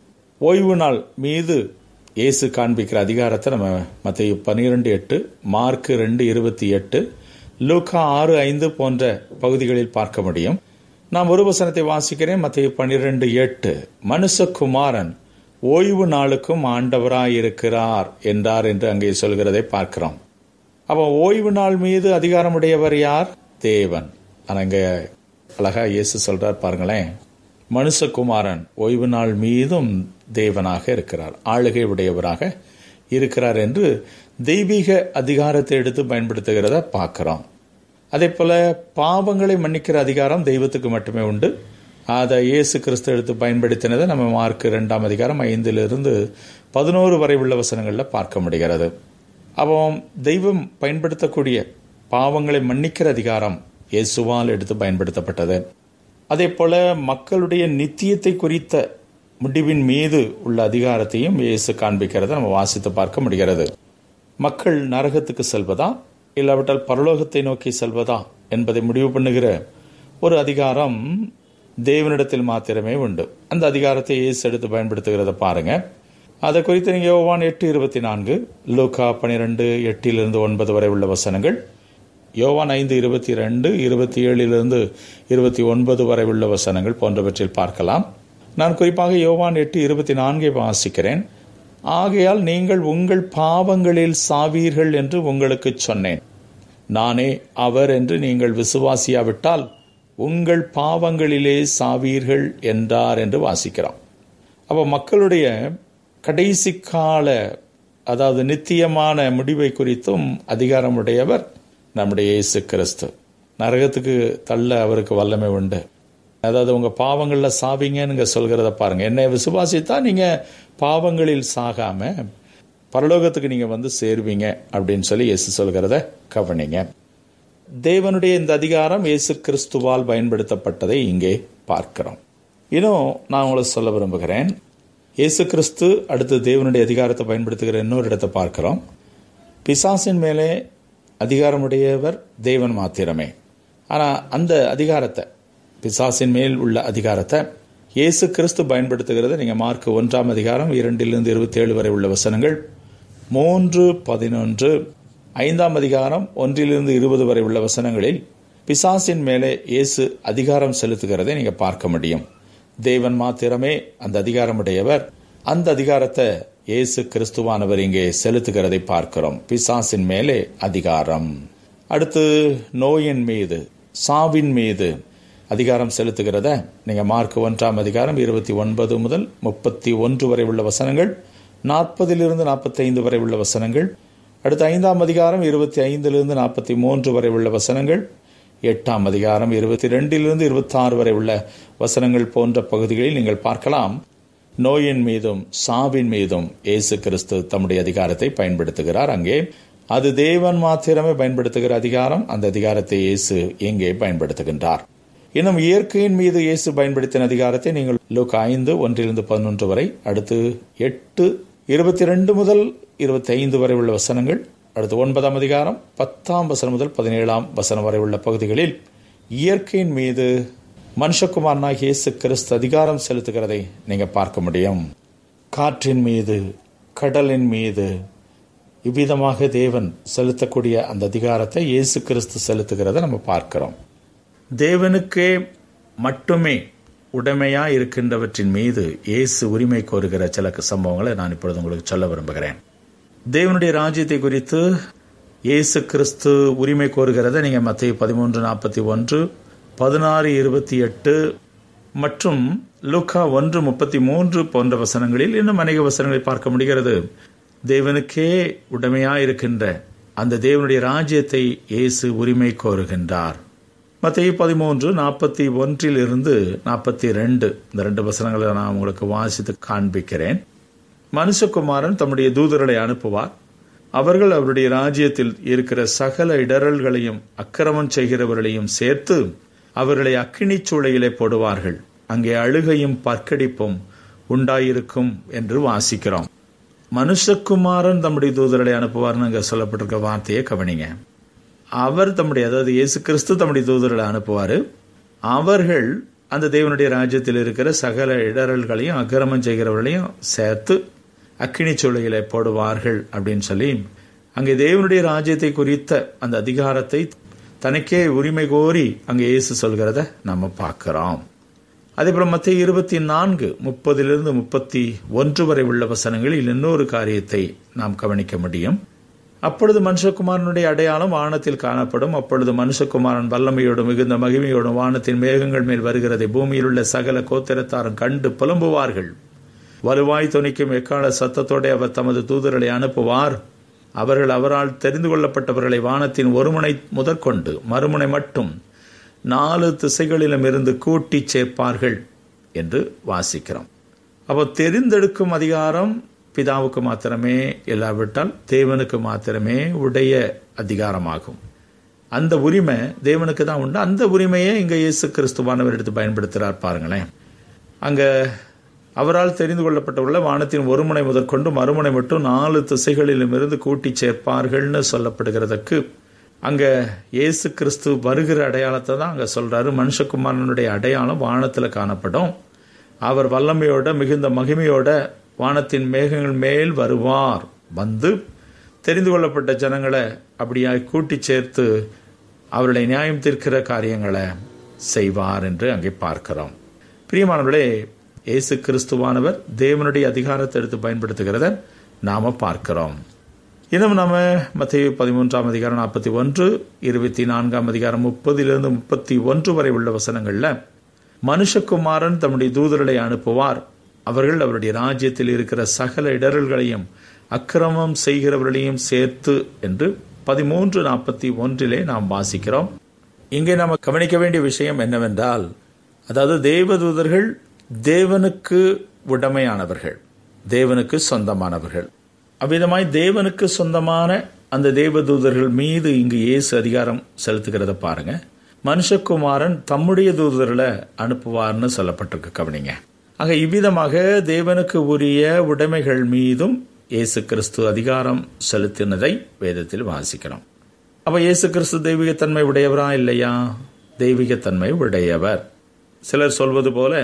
ஓய்வு நாள் மீது இயேசு காண்பிக்கிற அதிகாரத்தை நம்ம மத்திய பன்னிரெண்டு எட்டு மார்க் ரெண்டு இருபத்தி எட்டு லூக்கா ஆறு ஐந்து போன்ற பகுதிகளில் பார்க்க முடியும் நான் ஒரு வசனத்தை வாசிக்கிறேன் மத்திய பன்னிரெண்டு எட்டு மனுஷகுமாரன் ஓய்வு நாளுக்கும் ஆண்டவராயிருக்கிறார் என்றார் என்று அங்கே சொல்கிறதை பார்க்கிறோம் அப்போ ஓய்வு நாள் மீது அதிகாரமுடையவர் யார் தேவன் ஆனா இங்க அழகா இயேசு சொல்றார் பாருங்களேன் மனுஷகுமாரன் ஓய்வு நாள் மீதும் தேவனாக இருக்கிறார் ஆளுகை உடையவராக இருக்கிறார் என்று தெய்வீக அதிகாரத்தை எடுத்து பயன்படுத்துகிறத பார்க்கிறோம் அதே போல பாவங்களை மன்னிக்கிற அதிகாரம் தெய்வத்துக்கு மட்டுமே உண்டு அதை இயேசு கிறிஸ்து எடுத்து பயன்படுத்தினதை நம்ம மார்க் இரண்டாம் அதிகாரம் ஐந்திலிருந்து பதினோரு வரை உள்ள வசனங்களில் பார்க்க முடிகிறது அப்போ தெய்வம் பயன்படுத்தக்கூடிய பாவங்களை மன்னிக்கிற அதிகாரம் இயேசுவால் எடுத்து பயன்படுத்தப்பட்டது அதே போல மக்களுடைய நித்தியத்தை குறித்த முடிவின் மீது உள்ள அதிகாரத்தையும் இயேசு காண்பிக்கிறத நம்ம வாசித்து பார்க்க முடிகிறது மக்கள் நரகத்துக்கு செல்வதா இல்லாவிட்டால் பரலோகத்தை நோக்கி செல்வதா என்பதை முடிவு பண்ணுகிற ஒரு அதிகாரம் தேவனிடத்தில் மாத்திரமே உண்டு அந்த அதிகாரத்தை இயேசு எடுத்து பயன்படுத்துகிறத பாருங்க அதை குறித்து நீங்க யோவான் எட்டு இருபத்தி நான்கு லூகா பனிரெண்டு எட்டிலிருந்து ஒன்பது வரை உள்ள வசனங்கள் யோவான் ஐந்து இருபத்தி ரெண்டு இருபத்தி ஏழிலிருந்து இருபத்தி ஒன்பது வரை உள்ள வசனங்கள் போன்றவற்றில் பார்க்கலாம் நான் குறிப்பாக யோவான் எட்டு இருபத்தி நான்கை வாசிக்கிறேன் ஆகையால் நீங்கள் உங்கள் பாவங்களில் சாவீர்கள் என்று உங்களுக்கு சொன்னேன் நானே அவர் என்று நீங்கள் விசுவாசியாவிட்டால் உங்கள் பாவங்களிலே சாவீர்கள் என்றார் என்று வாசிக்கிறோம் அப்போ மக்களுடைய கடைசி கால அதாவது நித்தியமான முடிவை குறித்தும் அதிகாரமுடையவர் நம்முடைய இயேசு கிறிஸ்து நரகத்துக்கு தள்ள அவருக்கு வல்லமை உண்டு அதாவது உங்க பாவங்கள்ல சாவீங்கன்னு சொல்கிறத பாருங்க என்னை விசுவாசித்தா நீங்க பாவங்களில் சாகாம பரலோகத்துக்கு நீங்க வந்து சேருவீங்க அப்படின்னு சொல்லி இயேசு சொல்கிறத கவனிங்க தேவனுடைய இந்த அதிகாரம் இயேசு கிறிஸ்துவால் பயன்படுத்தப்பட்டதை இங்கே பார்க்கிறோம் இன்னும் நான் உங்களுக்கு சொல்ல விரும்புகிறேன் இயேசு கிறிஸ்து அடுத்து தேவனுடைய அதிகாரத்தை பயன்படுத்துகிற இன்னொரு இடத்தை பார்க்கிறோம் பிசாசின் மேலே அதிகாரமுடையவர் தேவன் மாத்திரமே ஆனா அந்த அதிகாரத்தை பிசாசின் மேல் உள்ள அதிகாரத்தை இயேசு கிறிஸ்து பயன்படுத்துகிறது நீங்க மார்க் ஒன்றாம் அதிகாரம் இரண்டிலிருந்து இருபத்தி ஏழு வரை உள்ள வசனங்கள் மூன்று பதினொன்று ஐந்தாம் அதிகாரம் ஒன்றிலிருந்து இருபது வரை உள்ள வசனங்களில் பிசாசின் மேலே இயேசு அதிகாரம் செலுத்துகிறதை நீங்க பார்க்க முடியும் தேவன் மாத்திரமே அந்த அதிகாரமுடையவர் அந்த அதிகாரத்தை இயேசு கிறிஸ்துவானவர் இங்கே செலுத்துகிறதை பார்க்கிறோம் பிசாசின் மேலே அதிகாரம் அடுத்து நோயின் மீது சாவின் மீது அதிகாரம் செலுத்துகிறத நீங்க மார்க் ஒன்றாம் அதிகாரம் இருபத்தி ஒன்பது முதல் முப்பத்தி ஒன்று வரை உள்ள வசனங்கள் நாற்பதிலிருந்து நாற்பத்தி ஐந்து வரை உள்ள வசனங்கள் அடுத்து ஐந்தாம் அதிகாரம் இருபத்தி ஐந்திலிருந்து நாற்பத்தி மூன்று வரை உள்ள வசனங்கள் எட்டாம் அதிகாரம் இருபத்தி ரெண்டிலிருந்து இருபத்தி ஆறு வரை உள்ள வசனங்கள் போன்ற பகுதிகளில் நீங்கள் பார்க்கலாம் நோயின் மீதும் சாவின் மீதும் இயேசு கிறிஸ்து தம்முடைய அதிகாரத்தை பயன்படுத்துகிறார் அங்கே அது தேவன் மாத்திரமே பயன்படுத்துகிற அதிகாரம் அந்த அதிகாரத்தை இயேசு இங்கே பயன்படுத்துகின்றார் இன்னும் இயற்கையின் மீது இயேசு பயன்படுத்தின அதிகாரத்தை நீங்கள் லுக் ஐந்து ஒன்றிலிருந்து பதினொன்று வரை அடுத்து எட்டு இருபத்தி ரெண்டு முதல் இருபத்தி ஐந்து வரை உள்ள வசனங்கள் அடுத்து ஒன்பதாம் அதிகாரம் பத்தாம் வசனம் முதல் பதினேழாம் வசனம் வரை உள்ள பகுதிகளில் இயற்கையின் மீது மனுஷகுமாரனாக இயேசு கிறிஸ்து அதிகாரம் செலுத்துகிறதை நீங்க பார்க்க முடியும் காற்றின் மீது கடலின் மீது இவ்விதமாக தேவன் செலுத்தக்கூடிய அந்த அதிகாரத்தை இயேசு கிறிஸ்து செலுத்துகிறத நம்ம பார்க்கிறோம் தேவனுக்கே மட்டுமே உடைமையா இருக்கின்றவற்றின் மீது இயேசு உரிமை கோருகிற சில சம்பவங்களை நான் இப்பொழுது உங்களுக்கு சொல்ல விரும்புகிறேன் தேவனுடைய ராஜ்யத்தை குறித்து இயேசு கிறிஸ்து உரிமை கோருகிறத நீங்க மத்திய பதிமூன்று நாற்பத்தி ஒன்று பதினாறு இருபத்தி எட்டு மற்றும் லூக்கா ஒன்று முப்பத்தி மூன்று போன்ற வசனங்களில் இன்னும் அநேக வசனங்களை பார்க்க முடிகிறது தேவனுக்கே உடமையாயிருக்கின்ற அந்த தேவனுடைய ராஜ்யத்தை இயேசு உரிமை கோருகின்றார் மத்திய பதிமூன்று நாற்பத்தி ஒன்றில் இருந்து நாற்பத்தி ரெண்டு இந்த ரெண்டு வசனங்களை நான் உங்களுக்கு வாசித்து காண்பிக்கிறேன் மனுஷகுமாரன் தம்முடைய தூதர்களை அனுப்புவார் அவர்கள் அவருடைய ராஜ்யத்தில் இருக்கிற சகல இடரல்களையும் அக்கிரமம் செய்கிறவர்களையும் சேர்த்து அவர்களை அக்கினி சூளையிலே போடுவார்கள் அங்கே அழுகையும் பற்கடிப்பும் உண்டாயிருக்கும் என்று வாசிக்கிறோம் மனுஷகுமாரன் தம்முடைய தூதர்களை அனுப்புவார்னு அங்க சொல்லப்பட்டிருக்க வார்த்தையை கவனிங்க அவர் தம்முடைய அதாவது இயேசு கிறிஸ்து தம்முடைய தூதர்களை அனுப்புவார் அவர்கள் அந்த தேவனுடைய ராஜ்யத்தில் இருக்கிற சகல இடரல்களையும் அக்கிரமம் செய்கிறவர்களையும் சேர்த்து அக்கினி சூளையிலே போடுவார்கள் அப்படின்னு சொல்லி அங்கே தேவனுடைய ராஜ்யத்தை குறித்த அந்த அதிகாரத்தை தனக்கே உரிமை கோரி அங்கே இயேசு சொல்கிறத நம்ம பார்க்கிறோம் அதே போல மத்திய இருபத்தி நான்கு முப்பதிலிருந்து முப்பத்தி ஒன்று வரை உள்ள வசனங்களில் இன்னொரு காரியத்தை நாம் கவனிக்க முடியும் அப்பொழுது மனுஷகுமாரனுடைய அடையாளம் வானத்தில் காணப்படும் அப்பொழுது மனுஷகுமாரன் வல்லமையோடும் மிகுந்த மகிமையோடும் வானத்தின் மேகங்கள் மேல் வருகிறதை பூமியில் உள்ள சகல கோத்திரத்தாரும் கண்டு புலம்புவார்கள் வலுவாய் துணிக்கும் எக்கால சத்தத்தோட அவர் தமது தூதர்களை அனுப்புவார் அவர்கள் அவரால் தெரிந்து கொள்ளப்பட்டவர்களை வானத்தின் ஒருமுனை முதற்கொண்டு மறுமுனை மட்டும் நாலு திசைகளிலும் இருந்து கூட்டி சேர்ப்பார்கள் என்று வாசிக்கிறோம் அப்போ தெரிந்தெடுக்கும் அதிகாரம் பிதாவுக்கு மாத்திரமே இல்லாவிட்டால் தேவனுக்கு மாத்திரமே உடைய அதிகாரமாகும் அந்த உரிமை தேவனுக்கு தான் உண்டு அந்த உரிமையை இங்க இயேசு கிறிஸ்துவானவர் எடுத்து பயன்படுத்துகிறார் பாருங்களேன் அங்க அவரால் தெரிந்து கொள்ளப்பட்டுள்ள வானத்தின் ஒரு முனை முதற்கொண்டு மறுமுனை மட்டும் நாலு திசைகளிலும் இருந்து கூட்டி சேர்ப்பார்கள்னு சொல்லப்படுகிறதுக்கு அங்க இயேசு கிறிஸ்து வருகிற அடையாளத்தை தான் அங்க சொல்றாரு மனுஷகுமாரனுடைய அடையாளம் வானத்துல காணப்படும் அவர் வல்லமையோட மிகுந்த மகிமையோட வானத்தின் மேகங்கள் மேல் வருவார் வந்து தெரிந்து கொள்ளப்பட்ட ஜனங்களை அப்படியாய் கூட்டி சேர்த்து அவர்களை நியாயம் தீர்க்கிற காரியங்களை செய்வார் என்று அங்கே பார்க்கிறோம் பிரியமானவர்களே இயேசு கிறிஸ்துவானவர் தேவனுடைய அதிகாரத்தை எடுத்து பயன்படுத்துகிறத நாம பார்க்கிறோம் இன்னும் நாம மத்திய பதிமூன்றாம் அதிகாரம் நாற்பத்தி ஒன்று இருபத்தி நான்காம் அதிகாரம் முப்பதிலிருந்து முப்பத்தி ஒன்று வரை உள்ள வசனங்கள்ல மனுஷகுமாரன் தம்முடைய தூதர்களை அனுப்புவார் அவர்கள் அவருடைய ராஜ்யத்தில் இருக்கிற சகல இடரல்களையும் அக்கிரமம் செய்கிறவர்களையும் சேர்த்து என்று பதிமூன்று நாற்பத்தி ஒன்றிலே நாம் வாசிக்கிறோம் இங்கே நாம் கவனிக்க வேண்டிய விஷயம் என்னவென்றால் அதாவது தேவதூதர்கள் தேவனுக்கு உடமையானவர்கள் தேவனுக்கு சொந்தமானவர்கள் அவ்விதமாய் தேவனுக்கு சொந்தமான அந்த தேவதூதர்கள் மீது இங்கு இயேசு அதிகாரம் செலுத்துகிறத பாருங்க மனுஷகுமாரன் தம்முடைய தூதர்களை அனுப்புவார்னு சொல்லப்பட்டிருக்கு கவனிங்க ஆக இவ்விதமாக தேவனுக்கு உரிய உடைமைகள் மீதும் இயேசு கிறிஸ்து அதிகாரம் செலுத்தினதை வேதத்தில் வாசிக்கிறோம் அப்ப இயேசு கிறிஸ்து தெய்வீகத்தன்மை உடையவரா இல்லையா தெய்வீகத்தன்மை உடையவர் சிலர் சொல்வது போல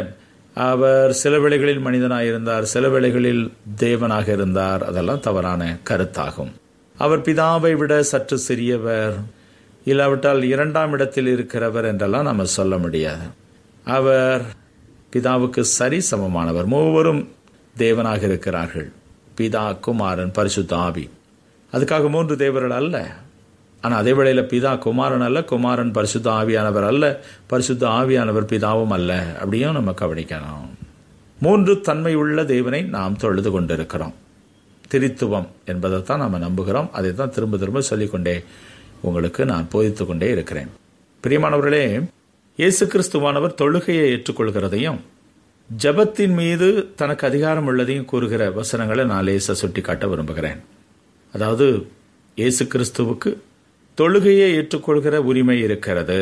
அவர் சில வேளைகளில் மனிதனாக இருந்தார் சில வேளைகளில் தேவனாக இருந்தார் அதெல்லாம் தவறான கருத்தாகும் அவர் பிதாவை விட சற்று சிறியவர் இல்லாவிட்டால் இரண்டாம் இடத்தில் இருக்கிறவர் என்றெல்லாம் நம்ம சொல்ல முடியாது அவர் பிதாவுக்கு சரி சமமானவர் மூவரும் தேவனாக இருக்கிறார்கள் பிதா குமாரன் பரிசுத்த ஆவி அதுக்காக மூன்று தேவர்கள் அல்ல ஆனால் அதே வேளையில் பிதா குமாரன் அல்ல குமாரன் பரிசுத்த ஆவியானவர் அல்ல பரிசுத்த ஆவியானவர் பிதாவும் அல்ல அப்படியும் நம்ம கவனிக்கணும் மூன்று தன்மை உள்ள தேவனை நாம் தொழுது கொண்டிருக்கிறோம் திரித்துவம் என்பதைத்தான் நாம் நம்புகிறோம் அதை தான் திரும்ப திரும்ப சொல்லிக்கொண்டே உங்களுக்கு நான் போதித்து கொண்டே இருக்கிறேன் பிரியமானவர்களே இயேசு கிறிஸ்துவானவர் தொழுகையை ஏற்றுக்கொள்கிறதையும் ஜபத்தின் மீது தனக்கு அதிகாரம் உள்ளதையும் கூறுகிற வசனங்களை நான் லேச சுட்டி காட்ட விரும்புகிறேன் அதாவது இயேசு கிறிஸ்துவுக்கு தொழுகையை ஏற்றுக்கொள்கிற உரிமை இருக்கிறது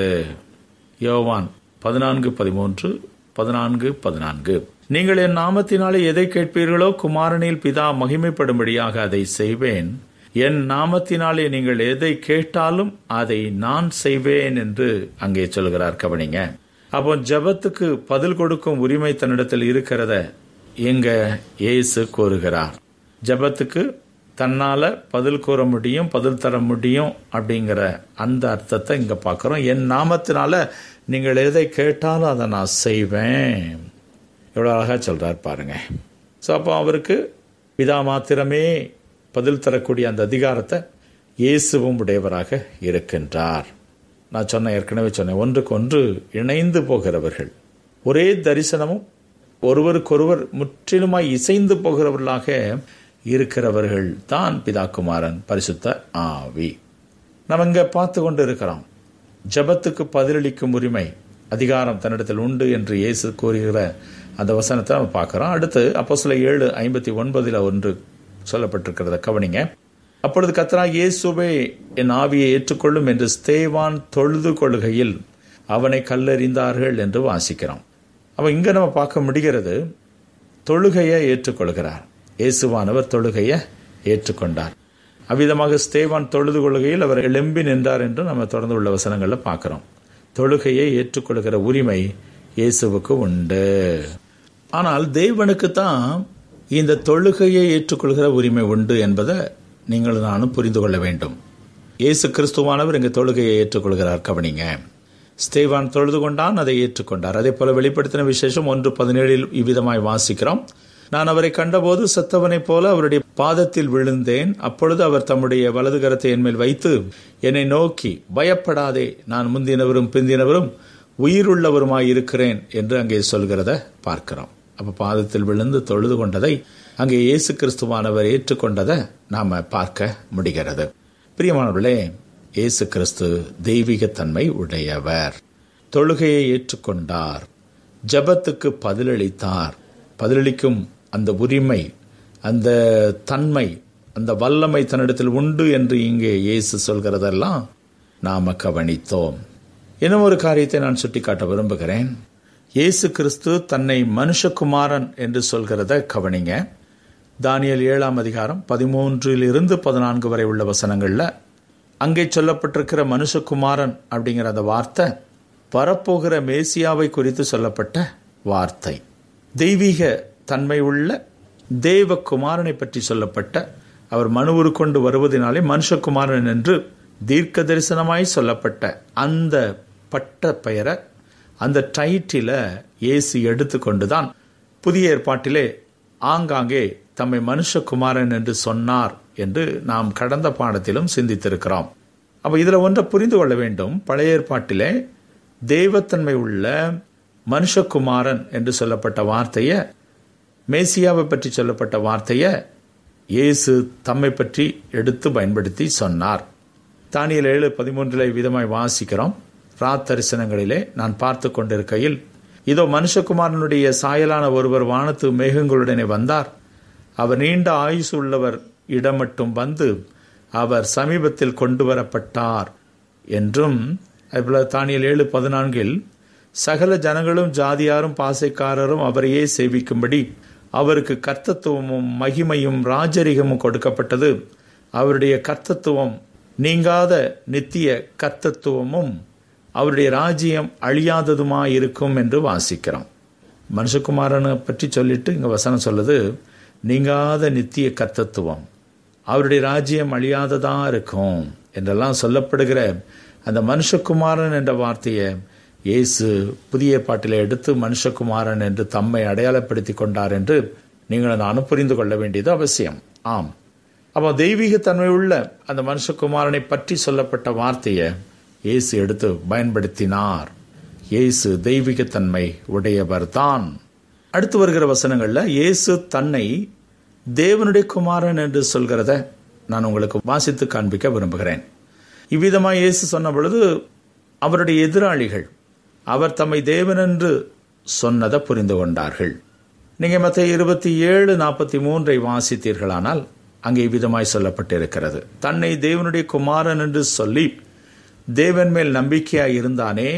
யோவான் பதினான்கு பதிமூன்று பதினான்கு பதினான்கு நீங்கள் என் நாமத்தினாலே எதை கேட்பீர்களோ குமாரனில் பிதா மகிமைப்படும்படியாக அதை செய்வேன் என் நாமத்தினாலே நீங்கள் எதை கேட்டாலும் அதை நான் செய்வேன் என்று அங்கே சொல்கிறார் கவனிங்க அப்போ ஜபத்துக்கு பதில் கொடுக்கும் உரிமை தன்னிடத்தில் இருக்கிறத எங்க இயேசு கூறுகிறார் ஜபத்துக்கு தன்னால பதில் கூற முடியும் பதில் தர முடியும் அப்படிங்கிற அந்த அர்த்தத்தை இங்க பார்க்கிறோம் என் நாமத்தினால நீங்கள் எதை கேட்டாலும் அதை நான் செய்வேன் எவ்வளோ அழகா சொல்றார் பாருங்க ஸோ அப்போ அவருக்கு பிதா மாத்திரமே பதில் தரக்கூடிய அந்த அதிகாரத்தை இயேசுவும் உடையவராக இருக்கின்றார் நான் சொன்ன ஏற்கனவே சொன்னேன் ஒன்றுக்கு ஒன்று இணைந்து போகிறவர்கள் ஒரே தரிசனமும் ஒருவருக்கொருவர் முற்றிலுமாய் இசைந்து போகிறவர்களாக இருக்கிறவர்கள் தான் பிதாக்குமாரன் பரிசுத்த ஆவி நம்ம இங்க பார்த்து கொண்டு இருக்கிறோம் ஜபத்துக்கு பதிலளிக்கும் உரிமை அதிகாரம் தன்னிடத்தில் உண்டு என்று இயேசு கூறுகிற அந்த வசனத்தை நம்ம பார்க்கிறோம் அடுத்து அப்போ சில ஏழு ஐம்பத்தி ஒன்பதுல ஒன்று சொல்லப்பட்டிருக்கிறத கவனிங்க அப்பொழுது கத்தரா இயேசுவே என் ஆவியை ஏற்றுக்கொள்ளும் என்று ஸ்தேவான் தொழுது கொள்கையில் அவனை கல்லறிந்தார்கள் என்று வாசிக்கிறோம் அப்ப இங்க நம்ம பார்க்க முடிகிறது தொழுகையை ஏற்றுக்கொள்கிறார் இயேசுவானவர் தொழுகையை ஏற்றுக்கொண்டார் அவ்விதமாக ஸ்தேவான் தொழுது கொள்கையில் அவர் எழும்பி நின்றார் என்று நம்ம தொடர்ந்து உள்ள வசனங்களில் பார்க்கிறோம் தொழுகையை ஏற்றுக்கொள்கிற உரிமை இயேசுவுக்கு உண்டு ஆனால் தேவனுக்கு தான் இந்த தொழுகையை ஏற்றுக்கொள்கிற உரிமை உண்டு என்பதை நீங்கள் நானும் புரிந்து கொள்ள வேண்டும் இயேசு கிறிஸ்துவானவர் இங்கு தொழுகையை ஏற்றுக்கொள்கிறார் கவனிங்க ஸ்தேவான் தொழுது கொண்டான் அதை ஏற்றுக்கொண்டார் அதே போல வெளிப்படுத்தின விசேஷம் ஒன்று பதினேழில் இவ்விதமாய் வாசிக்கிறோம் நான் அவரை கண்டபோது செத்தவனைப் போல அவருடைய பாதத்தில் விழுந்தேன் அப்பொழுது அவர் தம்முடைய வலது கரத்தை என்மேல் வைத்து என்னை நோக்கி பயப்படாதே நான் முந்தினவரும் பிந்தினவரும் உயிருள்ளவருமாய் இருக்கிறேன் என்று அங்கே சொல்கிறத பார்க்கிறோம் அப்ப பாதத்தில் விழுந்து தொழுது கொண்டதை அங்கே இயேசு கிறிஸ்துவானவர் ஏற்றுக்கொண்டதை நாம பார்க்க முடிகிறது பிரியமானவர்களே இயேசு கிறிஸ்து தெய்வீகத்தன்மை உடையவர் தொழுகையை ஏற்றுக்கொண்டார் ஜபத்துக்கு பதிலளித்தார் பதிலளிக்கும் அந்த உரிமை அந்த தன்மை அந்த வல்லமை தன்னிடத்தில் உண்டு என்று இங்கே இயேசு சொல்கிறதெல்லாம் நாம கவனித்தோம் இன்னும் ஒரு காரியத்தை நான் சுட்டிக்காட்ட விரும்புகிறேன் இயேசு கிறிஸ்து தன்னை மனுஷகுமாரன் என்று சொல்கிறத கவனிங்க தானியல் ஏழாம் அதிகாரம் பதிமூன்றிலிருந்து பதினான்கு வரை உள்ள வசனங்கள்ல அங்கே சொல்லப்பட்டிருக்கிற மனுஷகுமாரன் அப்படிங்கிற அந்த வார்த்தை வரப்போகிற மேசியாவை குறித்து சொல்லப்பட்ட வார்த்தை தெய்வீக தன்மை உள்ள தேவகுமாரனை பற்றி சொல்லப்பட்ட அவர் மனுவுரு கொண்டு வருவதனாலே மனுஷகுமாரன் என்று தீர்க்க தரிசனமாய் சொல்லப்பட்ட அந்த பட்ட பெயரை அந்த டைட்டில இயேசு எடுத்துக்கொண்டுதான் புதிய ஏற்பாட்டிலே ஆங்காங்கே தம்மை மனுஷகுமாரன் என்று சொன்னார் என்று நாம் கடந்த பாடத்திலும் சிந்தித்திருக்கிறோம் அப்ப இதுல ஒன்றை புரிந்து கொள்ள வேண்டும் பழைய ஏற்பாட்டிலே தெய்வத்தன்மை உள்ள மனுஷகுமாரன் என்று சொல்லப்பட்ட வார்த்தைய மேசியாவை பற்றி சொல்லப்பட்ட வார்த்தைய இயேசு தம்மை பற்றி எடுத்து பயன்படுத்தி சொன்னார் தானியல் ஏழு பதிமூன்றில் விதமாய் வாசிக்கிறோம் ராத்தரிசனங்களிலே நான் பார்த்து கொண்டிருக்கையில் இதோ மனுஷகுமாரனுடைய சாயலான ஒருவர் வானத்து மேகங்களுடனே வந்தார் அவர் நீண்ட ஆயுசு உள்ளவர் இடம் மட்டும் வந்து அவர் சமீபத்தில் கொண்டு வரப்பட்டார் என்றும் அதுபோல தானியல் ஏழு பதினான்கில் சகல ஜனங்களும் ஜாதியாரும் பாசைக்காரரும் அவரையே சேவிக்கும்படி அவருக்கு கர்த்தத்துவமும் மகிமையும் ராஜரிகமும் கொடுக்கப்பட்டது அவருடைய கர்த்தத்துவம் நீங்காத நித்திய கர்த்தத்துவமும் அவருடைய ராஜ்யம் அழியாததுமா இருக்கும் என்று வாசிக்கிறோம் மனுஷகுமாரனை பற்றி சொல்லிட்டு இங்க வசனம் சொல்லுது நீங்காத நித்திய கர்த்தத்துவம் அவருடைய ராஜ்யம் அழியாததா இருக்கும் என்றெல்லாம் சொல்லப்படுகிற அந்த மனுஷகுமாரன் என்ற வார்த்தையை இயேசு புதிய பாட்டில் எடுத்து மனுஷகுமாரன் என்று தம்மை அடையாளப்படுத்தி கொண்டார் என்று நீங்கள் நானும் புரிந்து கொள்ள வேண்டியது அவசியம் ஆம் அப்போ தெய்வீக தன்மை உள்ள அந்த மனுஷகுமாரனை பற்றி சொல்லப்பட்ட வார்த்தையை இயேசு எடுத்து பயன்படுத்தினார் இயேசு தெய்வீகத்தன்மை உடையவர் தான் அடுத்து வருகிற வசனங்கள்ல இயேசு தன்னை தேவனுடைய குமாரன் என்று சொல்கிறத நான் உங்களுக்கு வாசித்து காண்பிக்க விரும்புகிறேன் இவ்விதமாக இயேசு சொன்ன பொழுது அவருடைய எதிராளிகள் அவர் தம்மை தேவன் என்று சொன்னதை புரிந்து கொண்டார்கள் நீங்க மற்ற இருபத்தி ஏழு நாற்பத்தி மூன்றை வாசித்தீர்களானால் அங்கே இவ்விதமாய் சொல்லப்பட்டிருக்கிறது தன்னை தேவனுடைய குமாரன் என்று சொல்லி தேவன் மேல் நம்பிக்கையாய் இருந்தானே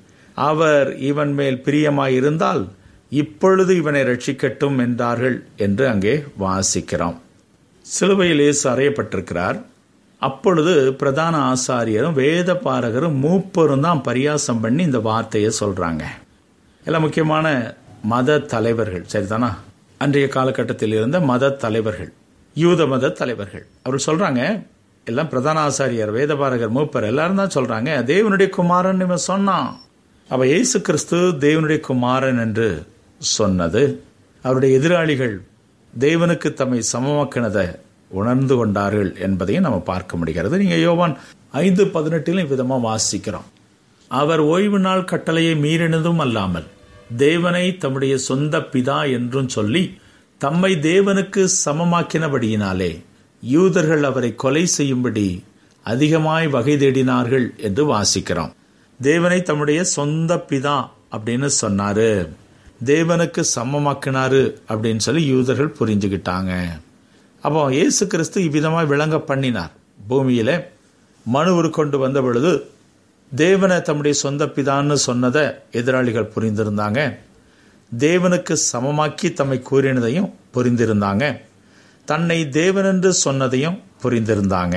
அவர் இவன் மேல் பிரியமாய் இருந்தால் இப்பொழுது இவனை ரட்சிக்கட்டும் என்றார்கள் என்று அங்கே வாசிக்கிறோம் சிலுவையில் இயேசு அறையப்பட்டிருக்கிறார் அப்பொழுது பிரதான ஆசாரியரும் வேத பாரகரும் மூப்பரும் தான் பரியாசம் பண்ணி இந்த வார்த்தையை சொல்றாங்க எல்லாம் முக்கியமான மத தலைவர்கள் சரிதானா அன்றைய காலகட்டத்தில் இருந்த மத தலைவர்கள் யூத மத தலைவர்கள் அவர் சொல்றாங்க எல்லாம் பிரதான ஆசாரியர் வேதபாரகர் மூப்பர் எல்லாரும் தான் சொல்றாங்க தேவனுடைய குமாரன் இவன் சொன்னான் அவ இயேசு கிறிஸ்து தேவனுடைய குமாரன் என்று சொன்னது அவருடைய எதிராளிகள் தேவனுக்கு தம்மை சமமாக்கினதை உணர்ந்து கொண்டார்கள் என்பதையும் நம்ம பார்க்க முடிகிறது நீங்க யோவான் ஐந்து பதினெட்டிலும் விதமா வாசிக்கிறோம் அவர் ஓய்வு நாள் கட்டளையை மீறினதும் அல்லாமல் தேவனை தம்முடைய சொந்த பிதா என்றும் சொல்லி தம்மை தேவனுக்கு சமமாக்கினபடியினாலே யூதர்கள் அவரை கொலை செய்யும்படி அதிகமாய் வகை தேடினார்கள் என்று வாசிக்கிறோம் தேவனை தம்முடைய சொந்த பிதா அப்படின்னு சொன்னாரு தேவனுக்கு சமமாக்கினாரு அப்படின்னு சொல்லி யூதர்கள் புரிஞ்சுக்கிட்டாங்க அப்போ இயேசு கிறிஸ்து இவ்விதமாய் விளங்க பண்ணினார் பூமியில மனுவுரு கொண்டு வந்த பொழுது தேவனை தம்முடைய சொந்த பிதான்னு சொன்னதை எதிராளிகள் புரிந்திருந்தாங்க தேவனுக்கு சமமாக்கி தம்மை கூறினதையும் புரிந்திருந்தாங்க தன்னை தேவனென்று சொன்னதையும் புரிந்திருந்தாங்க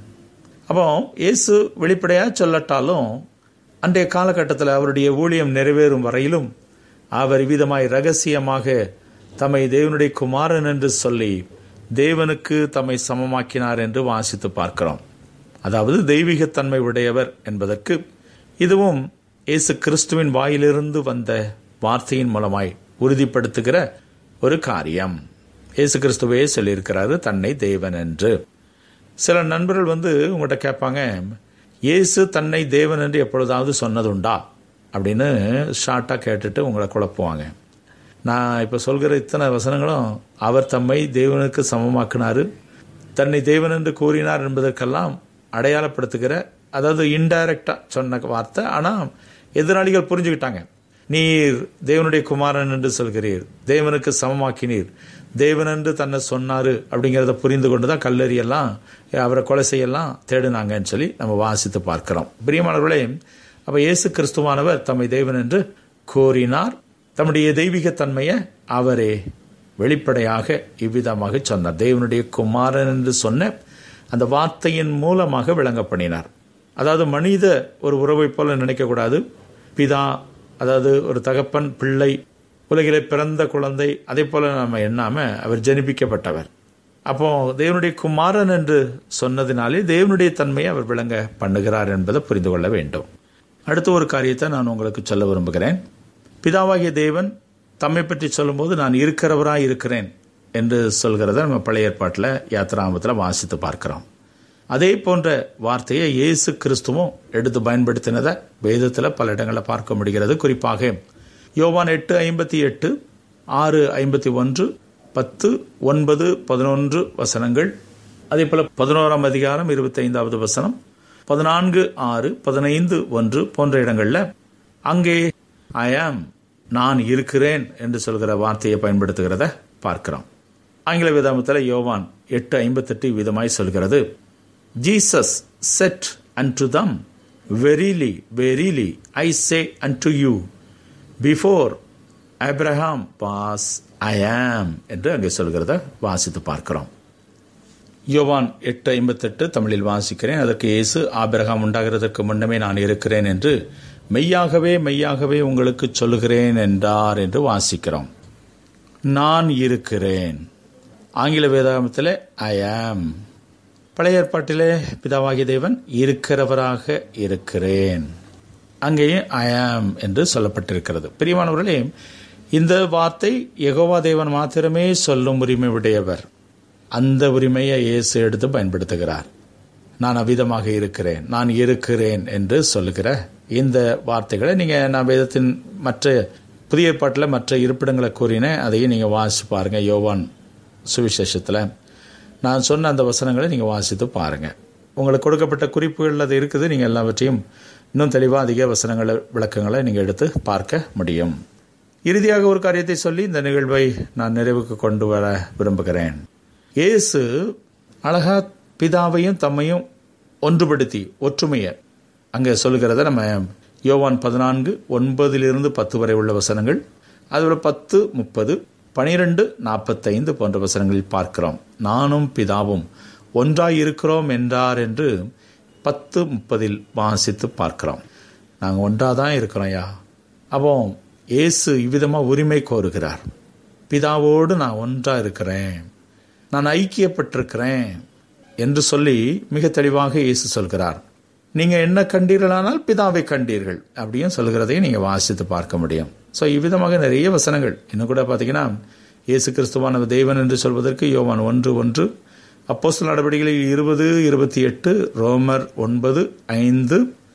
அப்போ இயேசு வெளிப்படையா சொல்லட்டாலும் அன்றைய காலகட்டத்தில் அவருடைய ஊழியம் நிறைவேறும் வரையிலும் அவர் விதமாய் ரகசியமாக தம்மை தேவனுடைய குமாரன் என்று சொல்லி தேவனுக்கு தம்மை சமமாக்கினார் என்று வாசித்து பார்க்கிறோம் அதாவது தெய்வீகத்தன்மை உடையவர் என்பதற்கு இதுவும் இயேசு கிறிஸ்துவின் வாயிலிருந்து வந்த வார்த்தையின் மூலமாய் உறுதிப்படுத்துகிற ஒரு காரியம் இயேசு கிறிஸ்துவே சொல்லியிருக்கிறாரு தன்னை தேவன் என்று சில நண்பர்கள் வந்து உங்கள்கிட்ட கேட்பாங்க இயேசு தன்னை தேவன் என்று எப்பொழுதாவது சொன்னதுண்டா அப்படின்னு ஷார்ட்டாக கேட்டுட்டு உங்களை குழப்புவாங்க நான் இப்போ சொல்கிற இத்தனை வசனங்களும் அவர் தம்மை தேவனுக்கு சமமாக்கினாரு தன்னை தேவன் என்று கூறினார் என்பதற்கெல்லாம் அடையாளப்படுத்துகிற அதாவது இன்டைரக்டா சொன்ன வார்த்தை ஆனால் எதிராளிகள் புரிஞ்சுக்கிட்டாங்க நீர் தேவனுடைய குமாரன் என்று சொல்கிறீர் தேவனுக்கு சமமாக்கினீர் தேவன் என்று தன்னை சொன்னாரு அப்படிங்கிறத புரிந்து கொண்டு தான் கல்லறியெல்லாம் அவரை கொலை செய்யலாம் தேடினாங்கன்னு சொல்லி நம்ம வாசித்து பார்க்கிறோம் பிரியமானவர்களே அப்ப இயேசு கிறிஸ்துவானவர் தம்மை தேவன் என்று கூறினார் தம்முடைய தெய்வீகத்தன்மையை அவரே வெளிப்படையாக இவ்விதமாக சொன்னார் தேவனுடைய குமாரன் என்று சொன்ன அந்த வார்த்தையின் மூலமாக விளங்க பண்ணினார் அதாவது மனித ஒரு உறவை போல நினைக்கக்கூடாது பிதா அதாவது ஒரு தகப்பன் பிள்ளை உலகிலே பிறந்த குழந்தை அதே போல நம்ம எண்ணாம அவர் ஜனிப்பிக்கப்பட்டவர் அப்போ தேவனுடைய குமாரன் என்று சொன்னதினாலே தேவனுடைய தன்மையை அவர் விளங்க பண்ணுகிறார் என்பதை புரிந்து கொள்ள வேண்டும் அடுத்த ஒரு காரியத்தை நான் உங்களுக்கு சொல்ல விரும்புகிறேன் பிதாவாகிய தேவன் தம்மை பற்றி சொல்லும்போது நான் இருக்கிறவராய் இருக்கிறேன் என்று சொல்கிறத நம்ம பழைய ஏற்பாட்டில் யாத்திராமத்தில் வாசித்து பார்க்கிறோம் அதே போன்ற வார்த்தையை இயேசு கிறிஸ்துவும் எடுத்து பயன்படுத்தினதை வேதத்தில் பல இடங்களில் பார்க்க முடிகிறது குறிப்பாக யோவான் எட்டு ஐம்பத்தி எட்டு ஆறு ஐம்பத்தி ஒன்று பத்து ஒன்பது பதினொன்று வசனங்கள் அதே போல பதினோராம் அதிகாரம் இருபத்தி ஐந்தாவது வசனம் பதினான்கு ஆறு பதினைந்து ஒன்று போன்ற இடங்கள்ல அங்கே ஐ ஆம் நான் இருக்கிறேன் என்று சொல்கிற வார்த்தையை பயன்படுத்துகிறத பார்க்கிறோம் ஆங்கில விதாமத்தில் யோவான் எட்டு ஐம்பத்தெட்டு விதமாய் சொல்கிறது Jesus said and to them verily verily I say and to you before Abraham was I am என்று அங்கே சொல்கிறத வாசித்து பார்க்கிறோம் யோவான் எட்டு ஐம்பத்தெட்டு தமிழில் வாசிக்கிறேன் அதற்கு இயேசு ஆபிரகாம் உண்டாகிறதற்கு முன்னமே நான் இருக்கிறேன் என்று மெய்யாகவே மெய்யாகவே உங்களுக்கு சொல்லுகிறேன் என்றார் என்று வாசிக்கிறோம் நான் இருக்கிறேன் ஆங்கில வேதாகமத்தில் ஐ ஆம் பழைய ஏற்பாட்டிலே பிதாவாகிய தேவன் இருக்கிறவராக இருக்கிறேன் அங்கேயும் ஐ ஆம் என்று சொல்லப்பட்டிருக்கிறது பிரியமானவர்களே இந்த வார்த்தை யெகோவா தேவன் மாத்திரமே சொல்லும் உரிமை உடையவர் அந்த உரிமையை இயேசு எடுத்து பயன்படுத்துகிறார் நான் அவ்விதமாக இருக்கிறேன் நான் இருக்கிறேன் என்று சொல்லுகிற இந்த வார்த்தைகளை நீங்க நான் வேதத்தின் மற்ற புதிய ஏற்பாட்டில் மற்ற இருப்பிடங்களை கூறினேன் அதையும் நீங்க வாசிச்சு பாருங்க யோவான் சுவிசேஷத்தில் நான் சொன்ன அந்த வசனங்களை நீங்க வாசித்து பாருங்க உங்களுக்கு கொடுக்கப்பட்ட குறிப்புகள் அது இருக்குது நீங்க எல்லாவற்றையும் இன்னும் தெளிவாக அதிக வசனங்களை விளக்கங்களை நீங்க எடுத்து பார்க்க முடியும் இறுதியாக ஒரு காரியத்தை சொல்லி இந்த நிகழ்வை நான் நிறைவுக்கு கொண்டு வர விரும்புகிறேன் இயேசு அழகா பிதாவையும் தம்மையும் ஒன்றுபடுத்தி ஒற்றுமையை அங்கே சொல்லுகிறத நம்ம யோவான் பதினான்கு ஒன்பதிலிருந்து பத்து வரை உள்ள வசனங்கள் அதோட பத்து முப்பது பனிரெண்டு நாற்பத்தைந்து போன்ற வசனங்களில் பார்க்கிறோம் நானும் பிதாவும் ஒன்றாய் இருக்கிறோம் என்றார் என்று பத்து முப்பதில் வாசித்து பார்க்கிறோம் நாங்கள் ஒன்றாக தான் இருக்கிறோம் யா அப்போ இயேசு இவ்விதமாக உரிமை கோருகிறார் பிதாவோடு நான் ஒன்றாக இருக்கிறேன் நான் ஐக்கியப்பட்டிருக்கிறேன் என்று சொல்லி மிக தெளிவாக இயேசு சொல்கிறார் நீங்க என்ன கண்டீர்களானால் பிதாவை கண்டீர்கள் அப்படியும் சொல்கிறதையும் நீங்க வாசித்து பார்க்க முடியும் ஸோ இவ்விதமாக நிறைய வசனங்கள் இன்னும் கூட பார்த்தீங்கன்னா இயேசு கிறிஸ்துவான தேவன் என்று சொல்வதற்கு யோவான் ஒன்று ஒன்று அப்போஸ்தல நடவடிக்கைகளில் இருபது இருபத்தி எட்டு ரோமர் ஒன்பது ஐந்து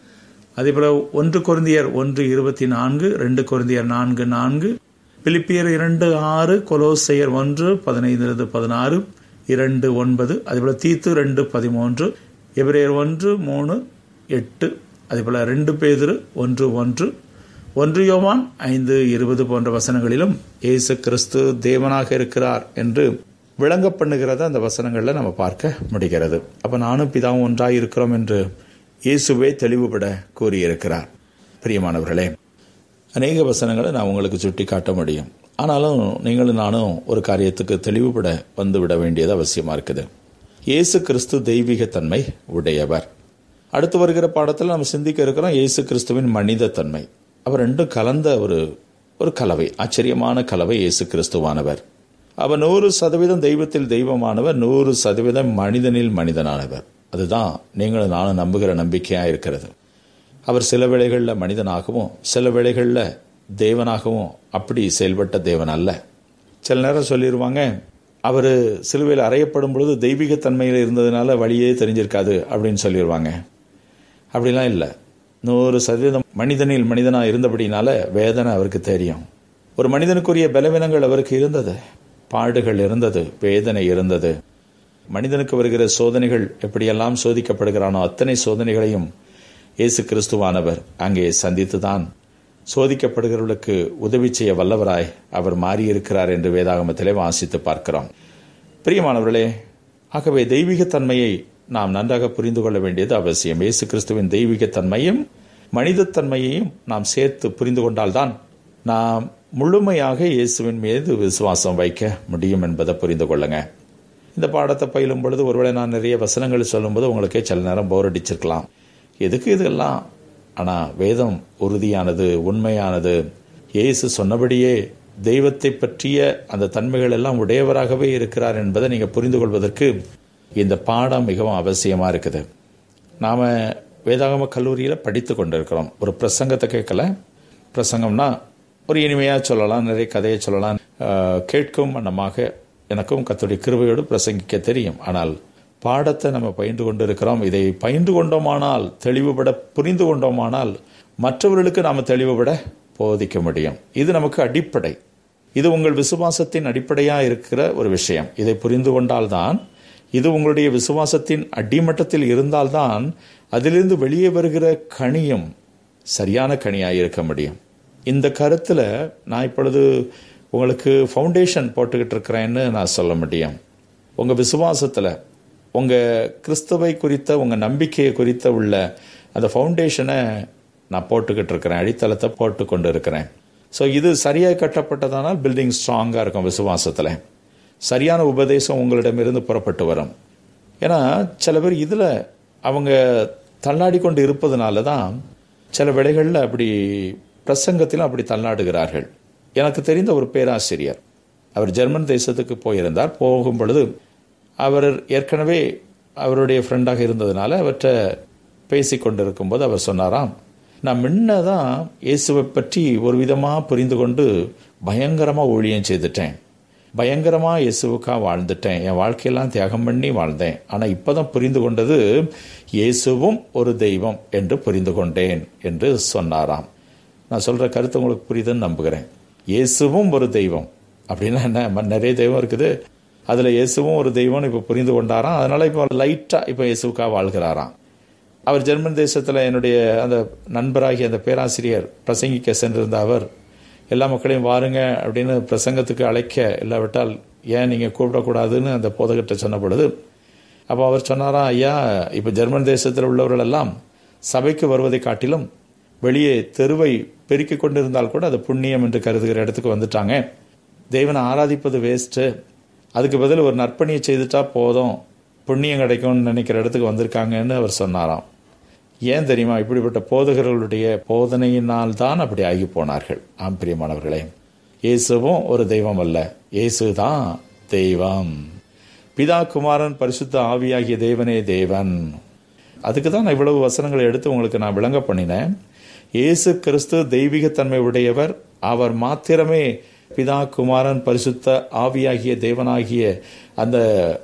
அதேபோல ஒன்று குருந்தியர் ஒன்று இருபத்தி நான்கு ரெண்டு குருந்தியர் நான்கு நான்கு பிலிப்பியர் இரண்டு ஆறு கொலோசையர் ஒன்று பதினைந்து பதினாறு இரண்டு ஒன்பது அதேபோல தீத்து ரெண்டு பதிமூன்று எபிரேயர் ஒன்று மூணு எட்டு அதேபோல ரெண்டு பேதிரு ஒன்று ஒன்று ஒன்று யோவான் ஐந்து இருபது போன்ற வசனங்களிலும் இயேசு கிறிஸ்து தேவனாக இருக்கிறார் என்று விளங்க பண்ணுகிறத அந்த வசனங்களில் நம்ம பார்க்க முடிகிறது அப்ப நானும் பிதாவும் ஒன்றாய் இருக்கிறோம் என்று இயேசுவே தெளிவுபட கூறியிருக்கிறார் பிரியமானவர்களே அநேக வசனங்களை நான் உங்களுக்கு சுட்டி காட்ட முடியும் ஆனாலும் நீங்களும் நானும் ஒரு காரியத்துக்கு தெளிவுபட வந்துவிட வேண்டியது அவசியமா இருக்குது இயேசு கிறிஸ்து தெய்வீகத்தன்மை உடையவர் அடுத்து வருகிற பாடத்தில் நம்ம சிந்திக்க இருக்கிறோம் இயேசு கிறிஸ்துவின் மனித தன்மை அவர் ரெண்டும் கலந்த ஒரு ஒரு கலவை ஆச்சரியமான கலவை இயேசு கிறிஸ்துவானவர் அவர் நூறு சதவீதம் தெய்வத்தில் தெய்வமானவர் நூறு சதவீதம் மனிதனில் மனிதனானவர் அதுதான் நீங்களும் நானும் நம்புகிற நம்பிக்கையாக இருக்கிறது அவர் சில வேளைகளில் மனிதனாகவும் சில வேளைகளில் தேவனாகவும் அப்படி செயல்பட்ட தேவன் அல்ல சில நேரம் சொல்லிடுவாங்க அவர் சிலுவையில் அறையப்படும் பொழுது தெய்வீகத்தன்மையில் இருந்ததுனால வழியே தெரிஞ்சிருக்காது அப்படின்னு சொல்லிடுவாங்க அப்படிலாம் இல்லை நூறு சதவீதம் மனிதனில் மனிதனாக இருந்தபடினால வேதனை அவருக்கு தெரியும் ஒரு மனிதனுக்குரிய பலவீனங்கள் அவருக்கு இருந்தது பாடுகள் இருந்தது வேதனை இருந்தது மனிதனுக்கு வருகிற சோதனைகள் எப்படியெல்லாம் சோதிக்கப்படுகிறானோ அத்தனை சோதனைகளையும் இயேசு கிறிஸ்துவானவர் அங்கே சந்தித்துதான் சோதிக்கப்படுகிறவர்களுக்கு உதவி செய்ய வல்லவராய் அவர் மாறியிருக்கிறார் என்று வேதாகமத்திலே வாசித்து பார்க்கிறோம் பிரியமானவர்களே ஆகவே தெய்வீகத்தன்மையை நாம் நன்றாக புரிந்து கொள்ள வேண்டியது அவசியம் இயேசு கிறிஸ்துவின் தெய்வீகத்தன்மையும் மனிதத்தன்மையையும் நாம் சேர்த்து புரிந்து கொண்டால்தான் நாம் முழுமையாக இயேசுவின் மீது விசுவாசம் வைக்க முடியும் என்பதை புரிந்து கொள்ளுங்க இந்த பாடத்தை பயிலும் பொழுது ஒருவேளை நான் நிறைய வசனங்கள் சொல்லும்போது உங்களுக்கே சில நேரம் போர் அடிச்சிருக்கலாம் எதுக்கு இதெல்லாம் ஆனால் வேதம் உறுதியானது உண்மையானது இயேசு சொன்னபடியே தெய்வத்தை பற்றிய அந்த தன்மைகள் எல்லாம் உடையவராகவே இருக்கிறார் என்பதை நீங்கள் புரிந்து கொள்வதற்கு இந்த பாடம் மிகவும் அவசியமாக இருக்குது நாம் வேதாகம கல்லூரியில் படித்து கொண்டிருக்கிறோம் ஒரு பிரசங்கத்தை கேட்கல பிரசங்கம்னா ஒரு இனிமையாக சொல்லலாம் நிறைய கதையை சொல்லலாம் கேட்கும் வண்ணமாக எனக்கும் கத்துடைய கிருபையோடு பிரசங்கிக்க தெரியும் ஆனால் பாடத்தை நம்ம பயின்று கொண்டிருக்கிறோம் இதை பயின்று கொண்டோமானால் தெளிவுபட புரிந்து கொண்டோமானால் மற்றவர்களுக்கு நாம் தெளிவுபட போதிக்க முடியும் இது நமக்கு அடிப்படை இது உங்கள் விசுவாசத்தின் அடிப்படையாக இருக்கிற ஒரு விஷயம் இதை புரிந்து கொண்டால்தான் இது உங்களுடைய விசுவாசத்தின் அடிமட்டத்தில் இருந்தால்தான் அதிலிருந்து வெளியே வருகிற கனியும் சரியான கனியாக இருக்க முடியும் இந்த கருத்தில் நான் இப்பொழுது உங்களுக்கு ஃபவுண்டேஷன் போட்டுக்கிட்டு இருக்கிறேன்னு நான் சொல்ல முடியும் உங்கள் விசுவாசத்தில் உங்கள் கிறிஸ்தவை குறித்த உங்கள் நம்பிக்கையை குறித்த உள்ள அந்த ஃபவுண்டேஷனை நான் போட்டுக்கிட்டு இருக்கிறேன் அடித்தளத்தை போட்டு கொண்டு இருக்கிறேன் ஸோ இது சரியாக கட்டப்பட்டதானால் பில்டிங் ஸ்ட்ராங்காக இருக்கும் விசுவாசத்தில் சரியான உபதேசம் உங்களிடமிருந்து புறப்பட்டு வரும் ஏன்னா சில பேர் இதில் அவங்க தள்ளாடி கொண்டு இருப்பதனால தான் சில வேளைகளில் அப்படி பிரசங்கத்திலும் அப்படி தள்ளாடுகிறார்கள் எனக்கு தெரிந்த ஒரு பேராசிரியர் அவர் ஜெர்மன் தேசத்துக்கு போயிருந்தார் போகும் பொழுது அவர் ஏற்கனவே அவருடைய ஃப்ரெண்டாக இருந்ததுனால அவற்றை பேசி கொண்டிருக்கும் போது அவர் சொன்னாராம் நான் முன்ன தான் இயேசுவை பற்றி ஒரு விதமாக புரிந்து கொண்டு பயங்கரமாக ஊழியம் செய்துட்டேன் பயங்கரமாக இயேசுவுக்காக வாழ்ந்துட்டேன் என் வாழ்க்கையெல்லாம் தியாகம் பண்ணி வாழ்ந்தேன் ஆனால் இப்போதான் புரிந்து கொண்டது இயேசுவும் ஒரு தெய்வம் என்று புரிந்து கொண்டேன் என்று சொன்னாராம் நான் சொல்கிற கருத்து உங்களுக்கு புரியுதுன்னு நம்புகிறேன் இயேசுவும் ஒரு தெய்வம் அப்படின்னா என்ன நிறைய தெய்வம் இருக்குது அதில் இயேசுவும் ஒரு தெய்வம்னு இப்போ புரிந்து கொண்டாராம் அதனால் இப்போ லைட்டாக இப்போ இயேசுக்காக வாழ்கிறாராம் அவர் ஜெர்மன் தேசத்தில் என்னுடைய அந்த நண்பராகிய அந்த பேராசிரியர் பிரசங்கிக்க சென்றிருந்த அவர் எல்லா மக்களையும் வாருங்க அப்படின்னு பிரசங்கத்துக்கு அழைக்க இல்லாவிட்டால் ஏன் நீங்கள் கூப்பிடக்கூடாதுன்னு அந்த போதகத்தை சொன்ன பொழுது அப்போ அவர் சொன்னாராம் ஐயா இப்போ ஜெர்மன் தேசத்தில் உள்ளவர்கள் எல்லாம் சபைக்கு வருவதை காட்டிலும் வெளியே தெருவை பெருக்கிக் கொண்டிருந்தால் கூட அது புண்ணியம் என்று கருதுகிற இடத்துக்கு வந்துட்டாங்க தெய்வனை ஆராதிப்பது வேஸ்ட்டு அதுக்கு பதில் ஒரு நற்பணியை செய்துட்டா போதும் புண்ணியம் கிடைக்கும்னு நினைக்கிற இடத்துக்கு வந்திருக்காங்கன்னு அவர் சொன்னாராம் ஏன் தெரியுமா இப்படிப்பட்ட போதகர்களுடைய போதனையினால் தான் அப்படி ஆகி போனார்கள் ஆம் பிரியமானவர்களே இயேசுவும் ஒரு தெய்வம் அல்ல இயேசு தான் தெய்வம் பிதா குமாரன் பரிசுத்த ஆவியாகிய தேவனே தேவன் அதுக்கு தான் நான் இவ்வளவு வசனங்களை எடுத்து உங்களுக்கு நான் விளங்க பண்ணினேன் இயேசு கிறிஸ்து தெய்வீகத்தன்மை உடையவர் அவர் மாத்திரமே பிதா குமாரன் பரிசுத்த ஆவியாகிய தேவனாகிய அந்த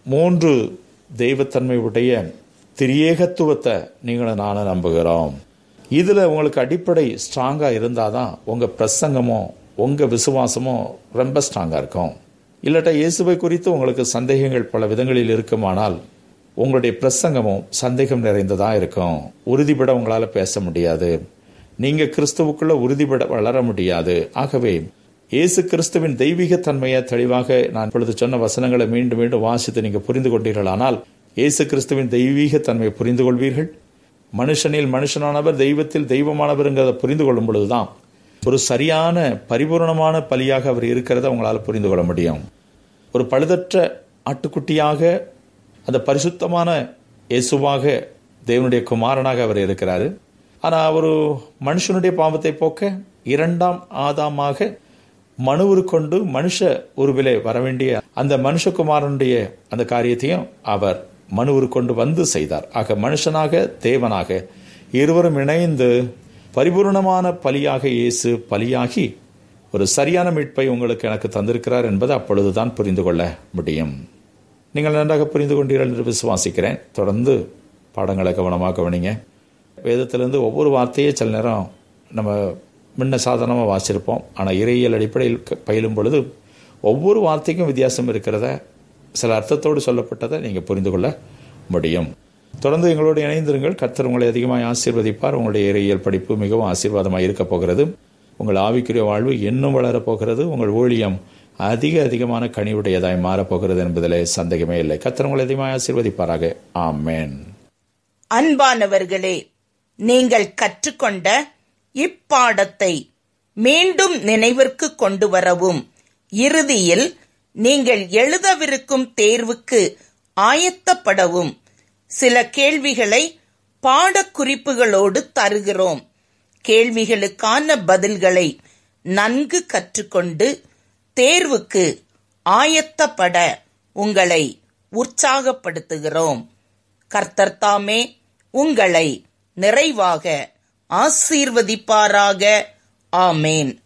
மூன்று தெய்வத்தன்மை உடைய திரியேகத்துவத்தை நீங்களும் நானும் நம்புகிறோம் இதுல உங்களுக்கு அடிப்படை ஸ்ட்ராங்கா இருந்தாதான் உங்க பிரசங்கமும் உங்க விசுவாசமும் ரொம்ப ஸ்ட்ராங்கா இருக்கும் இல்லாட்டா இயேசுவை குறித்து உங்களுக்கு சந்தேகங்கள் பல விதங்களில் இருக்குமானால் உங்களுடைய பிரசங்கமும் சந்தேகம் நிறைந்ததா இருக்கும் உறுதிபட உங்களால பேச முடியாது நீங்க கிறிஸ்துவுக்குள்ள உறுதிபட வளர முடியாது ஆகவே இயேசு கிறிஸ்துவின் தெய்வீக தன்மையை தெளிவாக நான் இப்பொழுது சொன்ன வசனங்களை மீண்டும் மீண்டும் வாசித்து நீங்க புரிந்து கொண்டீர்களானால் இயேசு கிறிஸ்துவின் தெய்வீக தன்மையை புரிந்து கொள்வீர்கள் மனுஷனில் மனுஷனானவர் தெய்வத்தில் தெய்வமானவர்ங்கிறத புரிந்து கொள்ளும் பொழுதுதான் ஒரு சரியான பரிபூர்ணமான பலியாக அவர் இருக்கிறத உங்களால் புரிந்து கொள்ள முடியும் ஒரு பழுதற்ற ஆட்டுக்குட்டியாக அந்த பரிசுத்தமான இயேசுவாக தேவனுடைய குமாரனாக அவர் இருக்கிறாரு ஆனா ஒரு மனுஷனுடைய பாவத்தை போக்க இரண்டாம் ஆதாமாக மனுவுரு கொண்டு மனுஷ உருவிலே வரவேண்டிய அந்த மனுஷகுமாரனுடைய அந்த காரியத்தையும் அவர் மனுவுரு கொண்டு வந்து செய்தார் ஆக மனுஷனாக தேவனாக இருவரும் இணைந்து பரிபூர்ணமான பலியாக இயேசு பலியாகி ஒரு சரியான மீட்பை உங்களுக்கு எனக்கு தந்திருக்கிறார் என்பதை அப்பொழுதுதான் புரிந்து கொள்ள முடியும் நீங்கள் நன்றாக புரிந்து கொண்டீர்கள் என்று விசுவாசிக்கிறேன் தொடர்ந்து பாடங்களை கவனமாக கவனிங்க வேதத்திலிருந்து ஒவ்வொரு வார்த்தையே சில நேரம் நம்ம முன்ன சாதாரணமாக வாசிச்சிருப்போம் ஆனால் இறையியல் அடிப்படையில் க- பயிலும் பொழுது ஒவ்வொரு வார்த்தைக்கும் வித்தியாசம் இருக்கிறத சில அர்த்தத்தோடு சொல்லப்பட்டதை நீங்கள் புரிந்து கொள்ள முடியும் தொடர்ந்து எங்களோடு இணைந்திருங்கள் கர்த்தர் உங்களை அதிகமாக ஆசீர்வதிப்பார் உங்களுடைய இறையியல் படிப்பு மிகவும் ஆசீர்வாதமாக இருக்க போகிறது உங்கள் ஆவிக்குரிய வாழ்வு இன்னும் வளரப் போகிறது உங்கள் ஊழியம் அதிக அதிகமான கனிவுடையதாய் மாறப்போகிறது என்பதிலே சந்தேகமே இல்லை கர்த்தர் உங்களை அதிகமாக ஆசீர்வதிப்பாராக ஆமென் அன்பானவர்களே நீங்கள் கற்றுக்கொண்ட இப்பாடத்தை மீண்டும் நினைவிற்கு கொண்டு வரவும் இறுதியில் நீங்கள் எழுதவிருக்கும் தேர்வுக்கு ஆயத்தப்படவும் சில கேள்விகளை பாடக்குறிப்புகளோடு தருகிறோம் கேள்விகளுக்கான பதில்களை நன்கு கற்றுக்கொண்டு தேர்வுக்கு ஆயத்தப்பட உங்களை உற்சாகப்படுத்துகிறோம் கர்த்தர் தாமே உங்களை நிறைவாக ஆசீர்வதிப்பாராக ஆமேன்